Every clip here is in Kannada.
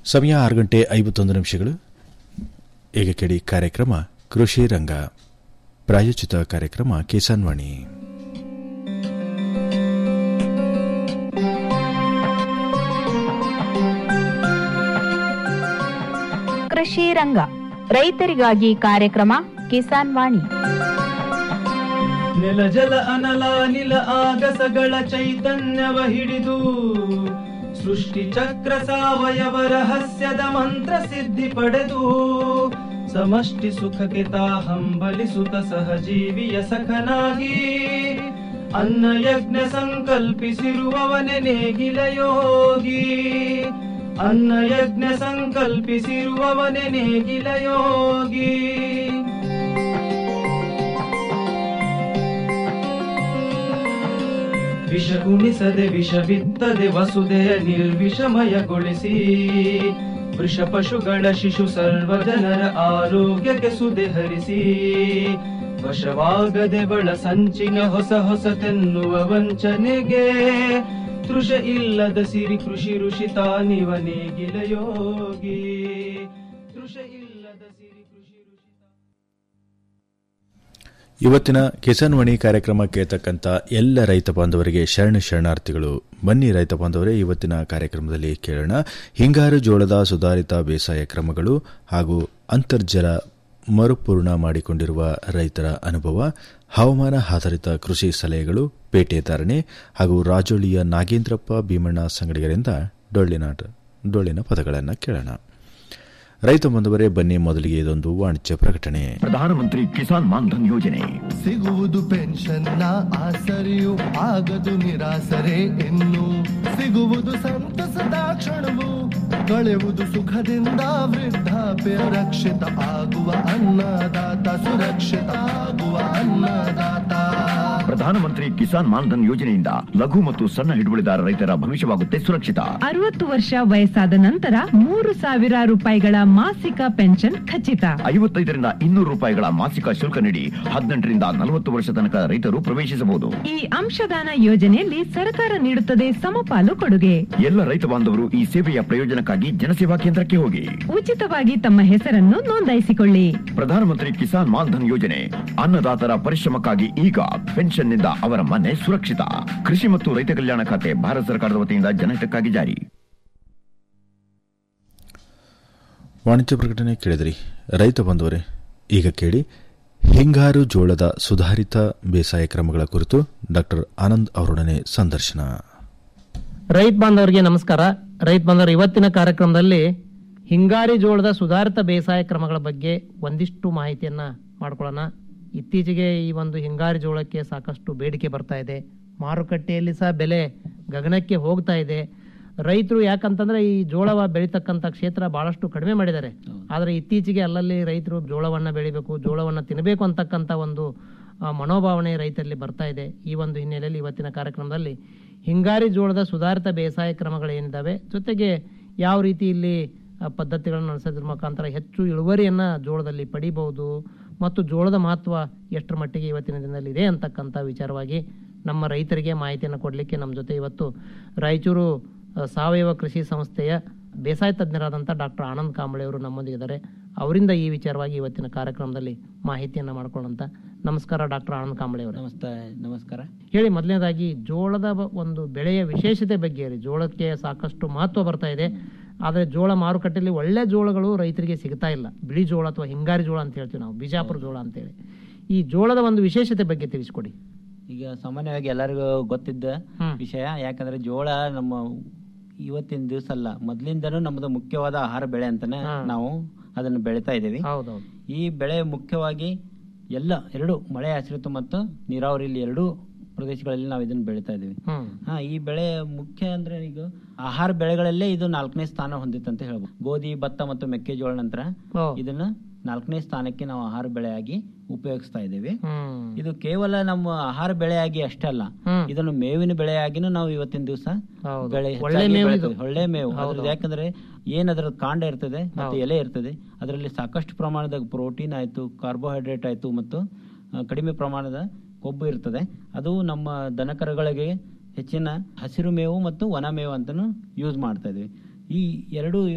ಸಮಯ ಆರು ಗಂಟೆ ಐವತ್ತೊಂದು ನಿಮಿಷಗಳು ಈಗ ಕೇಳಿ ಕಾರ್ಯಕ್ರಮ ಕೃಷಿ ರಂಗ ಪ್ರಾಯೋಜಿತ ಕಾರ್ಯಕ್ರಮ ಕಿಸಾನ್ ವಾಣಿ ಕೃಷಿ ರಂಗ ರೈತರಿಗಾಗಿ ಕಾರ್ಯಕ್ರಮ ಕಿಸಾನ್ ವಾಣಿ ನೆಲ ಜಲ ಅನಲ ನಿಲ ಆಗಸಗಳ ಚೈತನ್ಯವ ಹಿಡಿದು ಸೃಷ್ಟಿ ಚಕ್ರ ಸಾವಯವ ರಹಸ್ಯದ ಮಂತ್ರ ಸಿದ್ಧಿ ಪಡೆದು ಸಮಷ್ಟಿ ಸುಖಕ್ಕೆ ತಾ ಹಂಬಲಿಸುತ್ತ ಸಹಜೀವಿಯ ಸಖನಾಗಿ ಅನ್ನ ಯಜ್ಞ ಸಂಕಲ್ಪಿಸಿರುವವನೆ ನೇಗಿಲ ಯೋಗಿ ಅನ್ನ ಯಜ್ಞ ಸಂಕಲ್ಪಿಸಿರುವವನೆ ನೇಗಿಲ ಯೋಗಿ ವಿಷ ಉಣಿಸದೆ ವಿಷ ಬಿತ್ತದೆ ವಸುದೆಯ ನಿರ್ವಿಷಮಯಗೊಳಿಸಿ ವೃಷ ಪಶುಗಳ ಶಿಶು ಸರ್ವ ಜನರ ಆರೋಗ್ಯಕ್ಕೆ ಸುದೆ ಹರಿಸಿ ವಶವಾಗದೆ ಬಳ ಸಂಚಿನ ಹೊಸ ಹೊಸತೆನ್ನುವ ವಂಚನೆಗೆ ತೃಷ ಇಲ್ಲದ ಸಿರಿ ಕೃಷಿ ಋಷಿ ತಾನಿವ ನೇಗಿಲ ಯೋಗಿ ತೃಷ ಇಲ್ಲದ ಸಿರಿ ಕೃಷಿ ಋಷಿ ಇವತ್ತಿನ ಕಿಸಾನ್ ವಾಣಿ ಕಾರ್ಯಕ್ರಮ ಕೇಳ್ತಕ್ಕಂಥ ಎಲ್ಲ ರೈತ ಬಾಂಧವರಿಗೆ ಶರಣ ಶರಣಾರ್ಥಿಗಳು ಬನ್ನಿ ರೈತ ಬಾಂಧವರೇ ಇವತ್ತಿನ ಕಾರ್ಯಕ್ರಮದಲ್ಲಿ ಕೇಳೋಣ ಹಿಂಗಾರು ಜೋಳದ ಸುಧಾರಿತ ಬೇಸಾಯ ಕ್ರಮಗಳು ಹಾಗೂ ಅಂತರ್ಜಲ ಮರುಪೂರ್ಣ ಮಾಡಿಕೊಂಡಿರುವ ರೈತರ ಅನುಭವ ಹವಾಮಾನ ಆಧಾರಿತ ಕೃಷಿ ಸಲಹೆಗಳು ಪೇಟೆ ಧಾರಣೆ ಹಾಗೂ ರಾಜೋಳಿಯ ನಾಗೇಂದ್ರಪ್ಪ ಭೀಮಣ್ಣ ಸಂಗಡಿಗರಿಂದ ಡೊಳ್ಳಿನ ಡೊಳ್ಳಿನ ಪದಗಳನ್ನು ಕೇಳೋಣ ರೈತ ಬಾಂಧವರೇ ಬನ್ನಿ ಮೊದಲಿಗೆ ಇದೊಂದು ವಾಣಿಜ್ಯ ಪ್ರಕಟಣೆ ಪ್ರಧಾನಮಂತ್ರಿ ಕಿಸಾನ್ ಮಾನ್ಧನ್ ಯೋಜನೆ ಸಿಗುವುದು ಪೆನ್ಷನ್ನ ಆಸರೆಯು ಆಗದು ನಿರಾಸರೆ ಇನ್ನು ಸಿಗುವುದು ಸಂತಸದ ಕ್ಷಣವು ಕಳೆಯುವುದು ಸುಖದಿಂದ ವೃದ್ಧಾಪ್ಯ ರಕ್ಷಿತ ಆಗುವ ಅನ್ನದಾತ ಸುರಕ್ಷಿತ ಆಗುವ ಅನ್ನದಾತ ಪ್ರಧಾನಮಂತ್ರಿ ಕಿಸಾನ್ ಮಾನ್ಧನ್ ಯೋಜನೆಯಿಂದ ಲಘು ಮತ್ತು ಸಣ್ಣ ಹಿಡುವಳಿದಾರ ರೈತರ ಭವಿಷ್ಯವಾಗುತ್ತೆ ಸುರಕ್ಷಿತ ಅರವತ್ತು ವರ್ಷ ವಯಸ್ಸಾದ ನಂತರ ಮೂರು ಸಾವಿರ ರೂಪಾಯಿಗಳ ಮಾಸಿಕ ಪೆನ್ಷನ್ ಖಚಿತ ಐವತ್ತೈದರಿಂದ ಇನ್ನೂರು ರೂಪಾಯಿಗಳ ಮಾಸಿಕ ಶುಲ್ಕ ನೀಡಿ ಹದಿನೆಂಟರಿಂದ ನಲವತ್ತು ವರ್ಷ ತನಕ ರೈತರು ಪ್ರವೇಶಿಸಬಹುದು ಈ ಅಂಶದಾನ ಯೋಜನೆಯಲ್ಲಿ ಸರ್ಕಾರ ನೀಡುತ್ತದೆ ಸಮಪಾಲು ಕೊಡುಗೆ ಎಲ್ಲ ರೈತ ಬಾಂಧವರು ಈ ಸೇವೆಯ ಪ್ರಯೋಜನಕ್ಕಾಗಿ ಜನಸೇವಾ ಕೇಂದ್ರಕ್ಕೆ ಹೋಗಿ ಉಚಿತವಾಗಿ ತಮ್ಮ ಹೆಸರನ್ನು ನೋಂದಾಯಿಸಿಕೊಳ್ಳಿ ಪ್ರಧಾನಮಂತ್ರಿ ಕಿಸಾನ್ ಮಾನ್ಧನ್ ಯೋಜನೆ ಅನ್ನದಾತರ ಪರಿಶ್ರಮಕ್ಕಾಗಿ ಈಗ ಪೆನ್ಷನ್ನಿಂದ ಅವರ ಮನೆ ಸುರಕ್ಷಿತ ಕೃಷಿ ಮತ್ತು ರೈತ ಕಲ್ಯಾಣ ಖಾತೆ ಭಾರತ ಸರ್ಕಾರದ ವತಿಯಿಂದ ಜನಹಿತಕ್ಕಾಗಿ ಜಾರಿ ವಾಣಿಜ್ಯ ಪ್ರಕಟಣೆ ಕೇಳಿದ್ರಿ ರೈತ ಬಂದವರೇ ಈಗ ಕೇಳಿ ಹಿಂಗಾರು ಜೋಳದ ಸುಧಾರಿತ ಬೇಸಾಯ ಕ್ರಮಗಳ ಕುರಿತು ಡಾಕ್ಟರ್ ಆನಂದ್ ಅವರೊಡನೆ ಸಂದರ್ಶನ ರೈತ ಬಾಂಧವರಿಗೆ ನಮಸ್ಕಾರ ರೈತ ಬಾಂಧವರು ಇವತ್ತಿನ ಕಾರ್ಯಕ್ರಮದಲ್ಲಿ ಹಿಂಗಾರಿ ಜೋಳದ ಸುಧಾರಿತ ಬೇಸಾಯ ಕ್ರಮಗಳ ಬಗ್ಗೆ ಒಂದಿಷ್ಟು ಮಾಹಿತಿಯನ್ನ ಮಾಡ್ಕೊಳ್ಳೋಣ ಇತ್ತೀಚೆಗೆ ಈ ಒಂದು ಹಿಂಗಾರಿ ಜೋಳಕ್ಕೆ ಸಾಕಷ್ಟು ಬೇಡಿಕೆ ಬರ್ತಾ ಇದೆ ಮಾರುಕಟ್ಟೆಯಲ್ಲಿ ಸಹ ಬೆಲೆ ಗಗನಕ್ಕೆ ಹೋಗ್ತಾ ಇದೆ ರೈತರು ಯಾಕಂತಂದ್ರೆ ಈ ಜೋಳವ ಬೆಳೀತಕ್ಕಂಥ ಕ್ಷೇತ್ರ ಬಹಳಷ್ಟು ಕಡಿಮೆ ಮಾಡಿದ್ದಾರೆ ಆದರೆ ಇತ್ತೀಚೆಗೆ ಅಲ್ಲಲ್ಲಿ ರೈತರು ಜೋಳವನ್ನ ಬೆಳಿಬೇಕು ಜೋಳವನ್ನ ತಿನ್ನಬೇಕು ಅಂತಕ್ಕಂಥ ಒಂದು ಆ, ಮನೋಭಾವನೆ ರೈತರಲ್ಲಿ ಬರ್ತಾ ಇದೆ ಈ ಒಂದು ಹಿನ್ನೆಲೆಯಲ್ಲಿ ಇವತ್ತಿನ ಕಾರ್ಯಕ್ರಮದಲ್ಲಿ ಹಿಂಗಾರಿ ಜೋಳದ ಸುಧಾರಿತ ಬೇಸಾಯ ಕ್ರಮಗಳು ಏನಿದ್ದಾವೆ ಜೊತೆಗೆ ಯಾವ ರೀತಿ ಇಲ್ಲಿ ಆ, ಪದ್ಧತಿಗಳನ್ನು ಅನುಸರಿಸೋದ್ರ ಮುಖಾಂತರ ಹೆಚ್ಚು ಇಳುವರಿಯನ್ನ ಜೋಳದಲ್ಲಿ ಪಡಿಬಹುದು ಮತ್ತು ಜೋಳದ ಮಹತ್ವ ಎಷ್ಟರ ಮಟ್ಟಿಗೆ ಇವತ್ತಿನ ದಿನದಲ್ಲಿ ಇದೆ ಅಂತಕ್ಕಂಥ ವಿಚಾರವಾಗಿ ನಮ್ಮ ರೈತರಿಗೆ ಮಾಹಿತಿಯನ್ನು ಕೊಡಲಿಕ್ಕೆ ನಮ್ಮ ಜೊತೆ ಇವತ್ತು ರಾಯಚೂರು ಆ, ಸಾವಯವ ಕೃಷಿ ಸಂಸ್ಥೆಯ ಬೇಸಾಯ ತಜ್ಞರಾದಂಥ ಡಾಕ್ಟರ್ ಆನಂದ್ ಕಾಂಬಳೆ ಅವರು ನಮ್ಮೊಂದಿಗಿದ್ದಾರೆ ಅವರಿಂದ ಈ ವಿಚಾರವಾಗಿ ಇವತ್ತಿನ ಕಾರ್ಯಕ್ರಮದಲ್ಲಿ ಮಾಹಿತಿಯನ್ನು ಮಾಡ್ಕೊಳ್ಳೋಂತ ನಮಸ್ಕಾರ ಡಾಕ್ಟರ್ ಆನಂದ್ ಕಾಂಬಳೆ ಅವರು ನಮಸ್ತೆ ನಮಸ್ಕಾರ ಹೇಳಿ ಮೊದಲನೇದಾಗಿ ಜೋಳದ ಬ- ಒಂದು ಬೆಳೆಯ ವಿಶೇಷತೆ ಬಗ್ಗೆ ಹೇಳಿ ಜೋಳಕ್ಕೆ ಸಾಕಷ್ಟು ಮಹತ್ವ ಬರ್ತಾ ಇದೆ ಆದರೆ ಜೋಳ ಮಾರುಕಟ್ಟೆಯಲ್ಲಿ ಒಳ್ಳೆ ಜೋಳಗಳು ರೈತರಿಗೆ ಸಿಗ್ತಾ ಇಲ್ಲ ಬಿಳಿ ಜೋಳ ಅಥವಾ ಹಿಂಗಾರಿ ಜೋಳ ಅಂತ ಹೇಳ್ತೀವಿ ನಾವು ಬಿಜಾಪುರ ಜೋಳ ಅಂತೇಳಿ ಈ ಜೋಳದ ಒಂದು ವಿಶೇಷತೆ ಬಗ್ಗೆ ತಿಳಿಸ್ಕೊಡಿ ಈಗ ಸಾಮಾನ್ಯವಾಗಿ ಎಲ್ಲರಿಗೂ ಗೊತ್ತಿದ್ದ ವಿಷಯ ಯಾಕಂದ್ರೆ ಜೋಳ ನಮ್ಮ ಇವತ್ತಿನ ದಿವಸ ಅಲ್ಲ ಮೊದ್ಲಿಂದನೂ ನಮ್ಮದು ಮುಖ್ಯವಾದ ಆಹಾರ ಬೆಳೆ ಅಂತಾನೆ ನಾವು ಅದನ್ನು ಬೆಳಿತಾ ಇದ್ದೀವಿ ಹೌದೌದು ಈ ಬೆಳೆ ಮುಖ್ಯವಾಗಿ ಎಲ್ಲ ಎರಡು ಮಳೆ ಆಶ್ರಿತ ಮತ್ತು ನೀರಾವರಿ ಇಲ್ಲಿ ಎರಡೂ ಪ್ರದೇಶಗಳಲ್ಲಿ ನಾವು ಇದನ್ನು ಬೆಳಿತಾ ಇದ್ದೀವಿ ಹ್ಮ್ ಹಾ ಈ ಬೆಳೆ ಮುಖ್ಯ ಅಂದ್ರೆ ಈಗ ಆಹಾರ ಬೆಳೆಗಳಲ್ಲೇ ಇದು ನಾಲ್ಕನೇ ಸ್ಥಾನ ಹೊಂದಿತ್ತಂತ ಹೇಳ್ಬೋದು ಗೋಧಿ ಭತ್ತ ಮತ್ತು ಮೆಕ್ಕೆಜೋಳ ನಂತರ ಓ. ಇದನ್ನ ನಾಲ್ಕನೇ ಸ್ಥಾನಕ್ಕೆ ನಾವು ಆಹಾರ ಬೆಳೆಯಾಗಿ ಉಪಯೋಗಿಸ್ತಾ ಇದ್ದೀವಿ ಹ್ಮ್ ಇದು ಕೇವಲ ನಮ್ಮ ಆಹಾರ ಬೆಳೆಯಾಗಿ ಅಷ್ಟೇ ಅಲ್ಲ ಹ್ಮ್. ಇದನ್ನು ಮೇವಿನ ಬೆಳೆಯಾಗಿನೂ ನಾವು ಇವತ್ತಿನ ದಿವಸ ಹೌದು. ಬೆಳೆ ಒಳ್ಳೆ ಹೆಚ್ಚಾಗಿ ಮೇವು ಬೆಳಿತೀವಿ. ಇದು. ಒಳ್ಳೆ ಮೇವು ಹೌದು, ಅದ್ರದ್ದು ಹೌದು. ಯಾಕಂದ್ರೆ ಏನ್ ಅದರ ಕಾಂಡ ಇರ್ತದೆ ಮತ್ತೆ ಎಲೆ ಇರ್ತದೆ ಅದರಲ್ಲಿ ಸಾಕಷ್ಟು ಪ್ರಮಾಣದ ಪ್ರೋಟೀನ್ ಆಯ್ತು ಕಾರ್ಬೋಹೈಡ್ರೇಟ್ ಆಯ್ತು ಮತ್ತು ಆ, ಕಡಿಮೆ ಪ್ರಮಾಣದ ಕೊಬ್ಬು ಇರ್ತದೆ ಅದು ನಮ್ಮ ದನಕರುಗಳಿಗೆ ಹೆಚ್ಚಿನ ಹಸಿರು ಮೇವು ಮತ್ತು ಒಣ ಮೇವು ಅಂತಾನು ಯೂಸ್ ಮಾಡ್ತಾ ಇದ್ವಿ ಈ ಎರಡು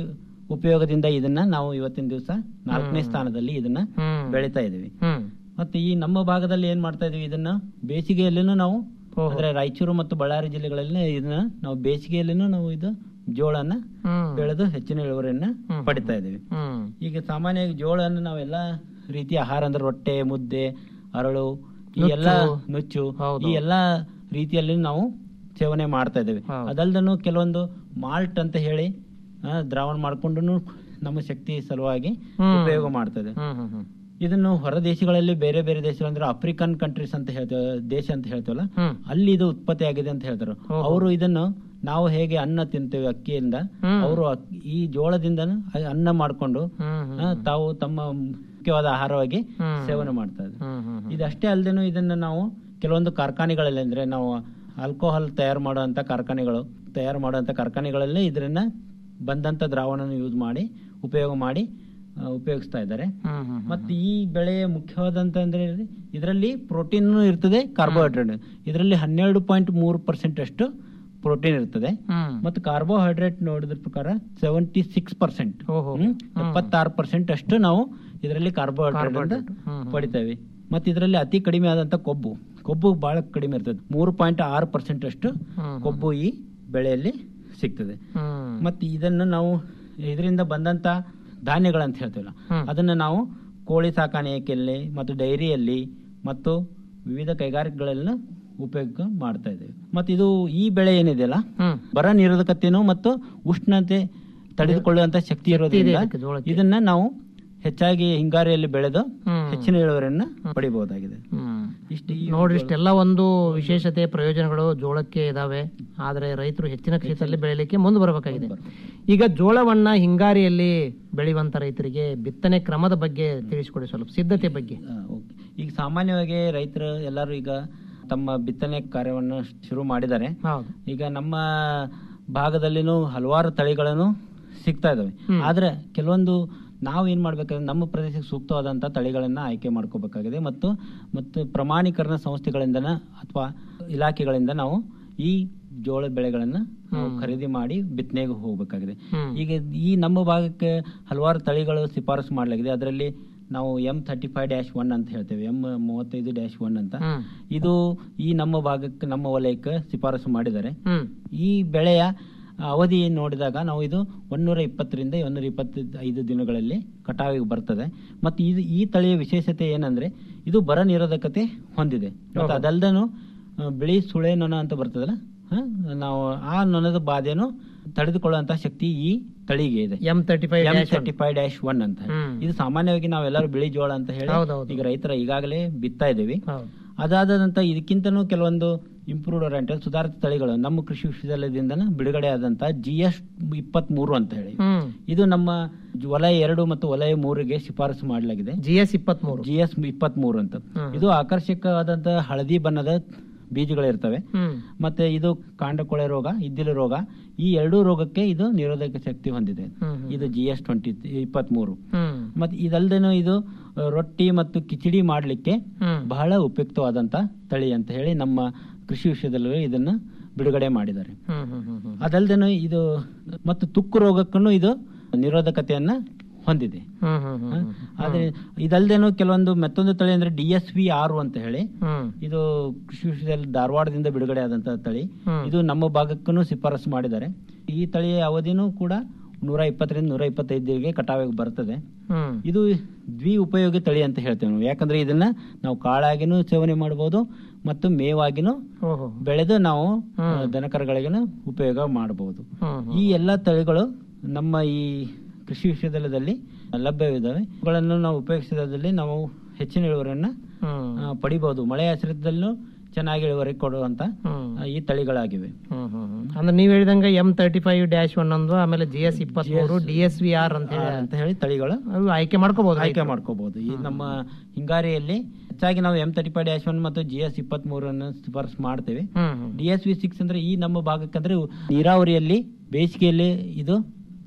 ಉಪಯೋಗದಿಂದ ಇದನ್ನ ನಾವು ಇವತ್ತಿನ ದಿವಸ ನಾಲ್ಕನೇ ಸ್ಥಾನದಲ್ಲಿ ಇದನ್ನ ಹ್ಮ್. ಬೆಳಿತಾ ಇದೀವಿ ಹ್ಮ್ ಮತ್ತೆ ಈ ನಮ್ಮ ಭಾಗದಲ್ಲಿ ಏನ್ ಮಾಡ್ತಾ ಇದೀವಿ ಇದನ್ನ ಬೇಸಿಗೆಯಲ್ಲಿನೂ ನಾವು ಓಹೋ. ಅಂದ್ರೆ ರಾಯಚೂರು ಮತ್ತು ಬಳ್ಳಾರಿ ಜಿಲ್ಲೆಗಳಲ್ಲಿ ಇದನ್ನ ನಾವು ಬೇಸಿಗೆಯಲ್ಲಿನೂ ನಾವು ಇದು ಜೋಳನ ಹ್ಮ್. ಬೆಳೆದು ಹೆಚ್ಚಿನ ಇಳುವರಿಯನ್ನ ಹ್ಮ್. ಪಡಿತಾ ಇದೀವಿ ಹ್ಮ್ ಈಗ ಸಾಮಾನ್ಯವಾಗಿ ಜೋಳನ ನಾವೆಲ್ಲ ರೀತಿಯ ಆಹಾರ ಅಂದ್ರೆ ರೊಟ್ಟೆ ಮುದ್ದೆ ಅರಳು ಈ ನುಚ್ಚು. ಎಲ್ಲ ನುಚ್ಚು ಹೌದು. ಈ ಎಲ್ಲಾ ರೀತಿಯಲ್ಲಿ ನಾವು ಸೇವನೆ ಮಾಡ್ತಾ ಇದ್ದೇವೆ ಹೌದು. ಅದಲ್ದನು ಕೆಲವೊಂದು ಮಾಲ್ಟ್ ಅಂತ ಹೇಳಿ ಆ, ದ್ರಾವಣ ಮಾಡ್ಕೊಂಡು ನಮ್ಮ ಶಕ್ತಿ ಸಲುವಾಗಿ ಹ್ಮ್. ಉಪಯೋಗ ಮಾಡ್ತಾ ಇದೆ ಹ್ಮ್ ಹ್ಮ್ ಹ್ಮ್ ಇದನ್ನು ಹೊರ ದೇಶಗಳಲ್ಲಿ ಬೇರೆ ಬೇರೆ ದೇಶಗಳು ಅಂದ್ರೆ ಆಫ್ರಿಕನ್ ಕಂಟ್ರೀಸ್ ಅಂತ ಹೇಳ್ತೇವೆ ದೇಶ ಅಂತ ಹೇಳ್ತೇವಲ್ಲ ಹ್ಮ್. ಅಲ್ಲಿ ಇದು ಉತ್ಪತ್ತಿ ಆಗಿದೆ ಅಂತ ಹೇಳ್ತಾರೆ ಓಹೋ. ಅವರು ಇದನ್ನು ನಾವು ಹೇಗೆ ಅನ್ನ ತಿಂತೇವೆ ಅಕ್ಕಿಯಿಂದ ಹ್ಮ್. ಅವರು ಈ ಜೋಳದಿಂದ ಅನ್ನ ಮಾಡ್ಕೊಂಡು ಹ್ಮ್ ಹ್ಮ್ ಆ, ತಾವು ತಮ್ಮ ಮುಖ್ಯವಾದ ಆಹಾರವಾಗಿ ಹ್ಮ್. ಸೇವನೆ ಮಾಡ್ತಾ ಇದ್ದಾರೆ ಹ್ಮ್ ಹ್ಮ್ ಹ್ಮ್. ಇದಷ್ಟೇ ಅಲ್ಲದೇನು ಇದನ್ನ ನಾವು ಕೆಲವೊಂದು ಕಾರ್ಖಾನೆಗಳಲ್ಲಿ ಅಂದ್ರೆ ನಾವು ಆಲ್ಕೋಹಾಲ್ ತಯಾರು ಮಾಡುವಂತ ಕಾರ್ಖಾನೆಗಳು ತಯಾರು ಮಾಡುವಂತ ಕಾರ್ಖಾನೆಗಳಲ್ಲಿ ಇದನ್ನ ಬಂದಂತ ದ್ರಾವಣ ಯೂಸ್ ಮಾಡಿ ಉಪಯೋಗ ಮಾಡಿ ಆ, ಉಪಯೋಗಿಸ್ತಾ ಇದ್ದಾರೆ ಹ್ಮ್ ಹ್ಮ್ ಹ್ಮ್. ಮತ್ತೆ ಈ ಬೆಳೆಯ ಮುಖ್ಯವಾದಂತ ಅಂದ್ರೆ ಇದರಲ್ಲಿ ಪ್ರೋಟೀನ್ ಇರ್ತದೆ ಕಾರ್ಬೋಹೈಡ್ರೇಟ್ ಇದರಲ್ಲಿ ಹನ್ನೆರಡು ಪಾಯಿಂಟ್ ಮೂರು ಪರ್ಸೆಂಟ್ ಅಷ್ಟು ಪ್ರೋಟೀನ್ ಇರ್ತದೆ ಹ್ಮ್. ಮತ್ತು ಕಾರ್ಬೋಹೈಡ್ರೇಟ್ ನೋಡಿದ್ರ ಪ್ರಕಾರ ಸೆವೆಂಟಿ ಸಿಕ್ಸ್ ಪರ್ಸೆಂಟ್ ಓಹೋ. ಎಪ್ಪತ್ತಾರು ಪರ್ಸೆಂಟ್ ಅಷ್ಟು ನಾವು ಇದರಲ್ಲಿ ಕಾರ್ಬೋಹೈಡ್ರೇಟ್ ಅಂತ Carbohydrate. ಹ್ಮ್, ಹ್ಮ್. ಪಡಿತೇವೆ ಮತ್ತೆ ಇದರಲ್ಲಿ ಅತಿ ಕಡಿಮೆ ಆದಂತ ಕೊಬ್ಬು ಕೊಬ್ಬು ಬಹಳ ಕಡಿಮೆ ಇರ್ತದೆ ಮೂರು ಪಾಯಿಂಟ್ ಆರು ಪರ್ಸೆಂಟ್ ಅಷ್ಟು ಹ್ಮ್. ಕೊಬ್ಬು ಈ ಬೆಳೆಯಲ್ಲಿ ಸಿಗ್ತದೆ ಹ್ಮ್. ಮತ್ತೆ ಇದನ್ನು ನಾವು ಇದರಿಂದ ಬಂದಂತ ಧಾನ್ಯಗಳಂತ ಹೇಳ್ತೀವಲ್ಲ ಹ್ಮ್. ಅದನ್ನ ನಾವು ಕೋಳಿ ಸಾಕಾಣಿಕೆಯಲ್ಲಿ ಮತ್ತು ಡೈರಿಯಲ್ಲಿ ಮತ್ತು ವಿವಿಧ ಕೈಗಾರಿಕೆಗಳೆಲ್ಲ ಉಪಯೋಗ ಮಾಡ್ತಾ ಇದ್ದೇವೆ ಮತ್ತೆ ಇದು ಈ ಬೆಳೆ ಏನಿದೆಯಲ್ಲ ಹ್ಮ್. ಬರ ನಿರೋಧಕತೆಯನ್ನು ಮತ್ತು ಉಷ್ಣತೆ ತಡೆದುಕೊಳ್ಳುವಂತ ಶಕ್ತಿ ಇರೋದ್ರಿಂದ ಇದಕ್ಕೆ ಜೋಳಕ್ಕೆ. ಇದನ್ನ ನಾವು ಹೆಚ್ಚಾಗಿ ಹಿಂಗಾರಿಯಲ್ಲಿ ಬೆಳೆದು ಹ್ಮ್. ಹೆಚ್ಚಿನ ಇಳುವರಿಯನ್ನ ಪಡಿಬಹುದಾಗಿದೆ ಹ್ಮ್. ಇಷ್ಟು ಈ ನೋಡ್ರಿ ಇಷ್ಟೆಲ್ಲ ಒಂದು ವಿಶೇಷತೆ ಪ್ರಯೋಜನಗಳು ಜೋಳಕ್ಕೆ ಇದಾವೆ ಆದ್ರೆ ರೈತರು ಹೆಚ್ಚಿನ ಕ್ಷೇತ್ರದಲ್ಲಿ ಬೆಳಿಲಿಕ್ಕೆ ಮುಂದೆ ಬರಬೇಕಾಗಿದೆ ಈಗ ಜೋಳವನ್ನ ಹಿಂಗಾರಿಯಲ್ಲಿ ಬೆಳೆಯುವಂತ ರೈತರಿಗೆ ಬಿತ್ತನೆ ಕ್ರಮದ ಬಗ್ಗೆ ತಿಳಿಸಿಕೊಡಿ ಸ್ವಲ್ಪ ಸಿದ್ಧತೆ ಬಗ್ಗೆ ಆ, ಓಕೆ. ಈಗ ಸಾಮಾನ್ಯವಾಗಿ ರೈತರು ಎಲ್ಲರೂ ಈಗ ತಮ್ಮ ಬಿತ್ತನೆ ಕಾರ್ಯವನ್ನು ಶುರು ಮಾಡಿದ್ದಾರೆ ಹೌದು ಈಗ ನಮ್ಮ ಭಾಗದಲ್ಲಿನೂ ಹಲವಾರು ತಳಿಗಳನ್ನು ಸಿಗ್ತಾ ಇದಾವೆ ಆದ್ರೆ ಕೆಲವೊಂದು ನಾವು ಏನ್ ಮಾಡ್ಬೇಕಾದ್ರೆ ನಮ್ಮ ಪ್ರದೇಶಕ್ಕೆ ಸೂಕ್ತವಾದಂತ ತಳಿಗಳನ್ನ ಆಯ್ಕೆ ಮಾಡ್ಕೋಬೇಕಾಗಿದೆ ಮತ್ತು ಮತ್ತು ಪ್ರಮಾಣೀಕರಣ ಸಂಸ್ಥೆಗಳಿಂದನ ಅಥವಾ ಇಲಾಖೆಗಳಿಂದ ನಾವು ಈ ಜೋಳ ಬೆಳೆಗಳನ್ನ ನಾವು ಖರೀದಿ ಮಾಡಿ ಬಿತ್ತನೆಗೆ ಹೋಗ್ಬೇಕಾಗಿದೆ ಹ್ಮ್. ಈಗ ಈ ನಮ್ಮ ಭಾಗಕ್ಕೆ ಹಲವಾರು ತಳಿಗಳು ಶಿಫಾರಸು ಮಾಡಲಾಗಿದೆ ಅದರಲ್ಲಿ ನಾವು M thirty five dash one ಅಂತ ಹೇಳ್ತೇವೆ ಎಂ ಮೂವತ್ತೈದು ಡ್ಯಾಶ್ ಒನ್ ಅಂತ ಹ್ಮ್. ಇದು ಈ ನಮ್ಮ ಭಾಗಕ್ಕೆ ನಮ್ಮ ವಲಯಕ್ಕೆ ಶಿಫಾರಸು ಮಾಡಿದ್ದಾರೆ ಹ್ಮ್ ಈ ಬೆಳೆಯ ಅವಧಿ ನೋಡಿದಾಗ ನಾವು ಇದು ಒಂದೂರ ಇಪ್ಪತ್ತರಿಂದ ಒಂದೂರ ಇಪ್ಪತ್ತೈದು ದಿನಗಳಲ್ಲಿ ಕಟಾವಿಗೆ ಬರ್ತದೆ ಮತ್ತು ಇದು ಈ ತಳಿಯ ವಿಶೇಷತೆ ಏನಂದ್ರೆ ಇದು ಬರ ನಿರೋಧಕತೆ ಹೊಂದಿದೆ ಮತ್ತು ಅದಲ್ದನು ಆ, ಬಿಳಿ ಸುಳೆ ನೊಣ ಅಂತ ಬರ್ತದಲ್ಲ ಹ? ನಾವು ಆ ನೊಣದ ಬಾಧೆಯನ್ನು ತಡೆದುಕೊಳ್ಳುವಂತಹ ಶಕ್ತಿ ಈ ತಳಿಗೆ ಇದೆ M thirty five M thirty five dash one ಅಂತ ಹ್ಮ್. ಇದು ಸಾಮಾನ್ಯವಾಗಿ ನಾವೆಲ್ಲರೂ ಬಿಳಿ ಜೋಳ ಅಂತ ಹೇಳಿ ಹೌದೌದು. ಈಗ ರೈತರ ಈಗಾಗಲೇ ಬಿತ್ತಾ ಇದ್ದೀವಿ ಹೌದು ಅದಾದ ನಂತರ ಇದಕ್ಕಿಂತನೂ ಕೆಲವೊಂದು ಇಂಪ್ರೂವ್ಡ್ ವೆರೈಟಿ ಸುಧಾರಿತ ತಳಿಗಳು ನಮ್ಮ ಕೃಷಿ ವಿಶ್ವವಿದ್ಯಾಲಯದಿಂದ ಬಿಡುಗಡೆ ಆದಂತ ಜಿ ಎಸ್ ಇಪ್ಪತ್ತ್ ಮೂರು ಅಂತ ಹೇಳಿ ಹ್ಮ್ ಇದು ನಮ್ಮ ಜ- ವಲಯ ಎರಡು ಮತ್ತು ವಲಯ ಮೂರಿಗೆ ಶಿಫಾರಸು ಮಾಡಲಾಗಿದೆ ಜಿ ಎಸ್ ಇಪ್ಪತ್ತ್ ಮೂರು ಜಿ ಎಸ್ ಇಪ್ಪತ್ತ್ ಮೂರು ಅಂತ ಹ್ಮ್. ಇದು ಆಕರ್ಷಕವಾದಂತ ಹಳದಿ ಬಣ್ಣದ ಬೀಜಗಳಿರ್ತವೆ ಹ್ಮ್ ಮತ್ತೆ ಇದು ಕಾಂಡಕೊಳೆ ರೋಗ ಇದ್ದಿಲು ರೋಗ ಈ ಎರಡೂ ರೋಗಕ್ಕೆ ಇದು ನಿರೋಧಕ ಶಕ್ತಿ ಹೊಂದಿದೆ ಹ್ಮ್, ಹ್ಮ್. ಇದು ಜಿ ಎಸ್ ಟ್ವೆಂಟಿ ಇಪ್ಪತ್ತ್ ಮೂರು ಹ್ಮ್ ಮತ್ತೆ ಇದಲ್ದೇನು ಇದು ಆ, ರೊಟ್ಟಿ ಮತ್ತು ಕಿಚಡಿ ಮಾಡಲಿಕ್ಕೆ ಹ್ಮ್. ಬಹಳ ಉಪಯುಕ್ತವಾದಂತ ತಳಿ ಅಂತ ಹೇಳಿ ನಮ್ಮ ಕೃಷಿ ವಿಷಯದಲ್ಲಿ ಇದನ್ನ ಬಿಡುಗಡೆ ಮಾಡಿದ್ದಾರೆ ಹ್ಮ್ ಹ್ಮ್ ಹ್ಮ್ ಹ್ಮ್ ಅದಲ್ದೇನು ಇದು ಮತ್ತು ತುಕ್ಕು ರೋಗಕ್ಕೂ ಇದು ನಿರೋಧಕತೆಯನ್ನ ಹೊಂದಿದೆ ಹ್ಮ್ ಹ್ಮ್ ಹ್ಮ್ ಹ್ಮ್ ಆದ್ರೆ ಇದಲ್ದೇನು ಕೆಲವೊಂದು ಮತ್ತೊಂದು ತಳಿ ಅಂದ್ರೆ ಡಿ ಎಸ್ ವಿ ಆರು ಅಂತ ಹೇಳಿ ಹ್ಮ್ ಇದು ಕೃಷಿ ವಿಷಯದಲ್ಲಿ ಧಾರವಾಡದಿಂದ ಬಿಡುಗಡೆ ಆದಂತಹ ತಳಿ ಹ್ಮ್. ಇದು ನಮ್ಮ ಭಾಗಕ್ಕೂ ಶಿಫಾರಸು ಮಾಡಿದ್ದಾರೆ ಈ ತಳಿಯ ಅವಧಿನೂ ಕೂಡ ನೂರ ಇಪ್ಪತ್ತರಿಂದ ನೂರ ಇಪ್ಪತ್ತೈದಿಗೆ ಕಟಾವಿಗೆ ಬರ್ತದೆ ಹ್ಮ್ ಇದು ದ್ವಿ ಉಪಯೋಗಿ ತಳಿ ಅಂತ ಹೇಳ್ತೇವೆ ನಾವು ಯಾಕಂದ್ರೆ ಇದನ್ನ ನಾವು ಕಾಳಾಗಿನೂ ಸೇವನೆ ಮಾಡಬಹುದು ಮತ್ತು ಮೇವಾಗಿನೂ ಓಹೋ ಬೆಳೆದು ನಾವು ಹ್ಮ್. ಆ, ದನಕರುಗಳಿಗೂ ಉಪಯೋಗ ಮಾಡಬಹುದು ಹ್ಮ್ ಹ್ಮ್. ಈ ಎಲ್ಲ ತಳಿಗಳು ನಮ್ಮ ಈ ಕೃಷಿ ವಿಶ್ವವಿದ್ಯಾಲಯದಲ್ಲಿ ಲಭ್ಯವಿದ್ದಾವೆ ಇವುಗಳನ್ನು ನಾವು ಉಪಯೋಗಿಸಿದಲ್ಲಿ ನಾವು ಹೆಚ್ಚಿನ ಇಳುವರಿಯನ್ನ ಹ್ಮ್ ಆ, ಪಡಿಬಹುದು ಮಳೆ ಆಶ್ರಿತದಲ್ಲೂ ಚೆನ್ನಾಗಿ ಇಳುವರಿ ಕೊಡುವಂತ ಹ್ಮ್ ಆ, ಈ ತಳಿಗಳಾಗಿವೆ ಹ್ಮ್ ಹ್ಮ್ ಹ್ಮ್. ಅಂದ್ರೆ ನೀವ್ ಹೇಳಿದಂಗ M thirty five dash one ಒಂದು ಆಮೇಲೆ ಜಿ ಎಸ್ ಇಪ್ಪತ್ಮೂರು ಡಿ ಎಸ್ ವಿ ಆರ್ ಅಂತ ಹೇಳಿ ಅಂತ ಹೇಳಿ ತಳಿಗಳು ಅವು ಆಯ್ಕೆ ಮಾಡ್ಕೋಬಹುದು ಆಯ್ಕೆ ಮಾಡ್ಕೋಬಹುದು ಈ ನಮ್ಮ ಹಿಂಗಾರಿಯಲ್ಲಿ ಹೆಚ್ಚಾಗಿ ನಾವು M thirty five dash one ಮತ್ತು ಜಿ ಎಸ್ ಇಪ್ಪತ್ತ್ ಮೂರನ್ನು ಶಿಫಾರಸು ಮಾಡ್ತೇವೆ ಹ್ಮ್ ಹ್ಮ್ ಡಿ ಎಸ್ ವಿ ಸಿಕ್ಸ್ ಅಂದ್ರೆ ಈ ನಮ್ಮ ಭಾಗಕ್ಕೆ ಅಂದ್ರೆ ನೀರಾವರಿಯಲ್ಲಿ ಬೇಸಿಗೆಯಲ್ಲಿ ಇದು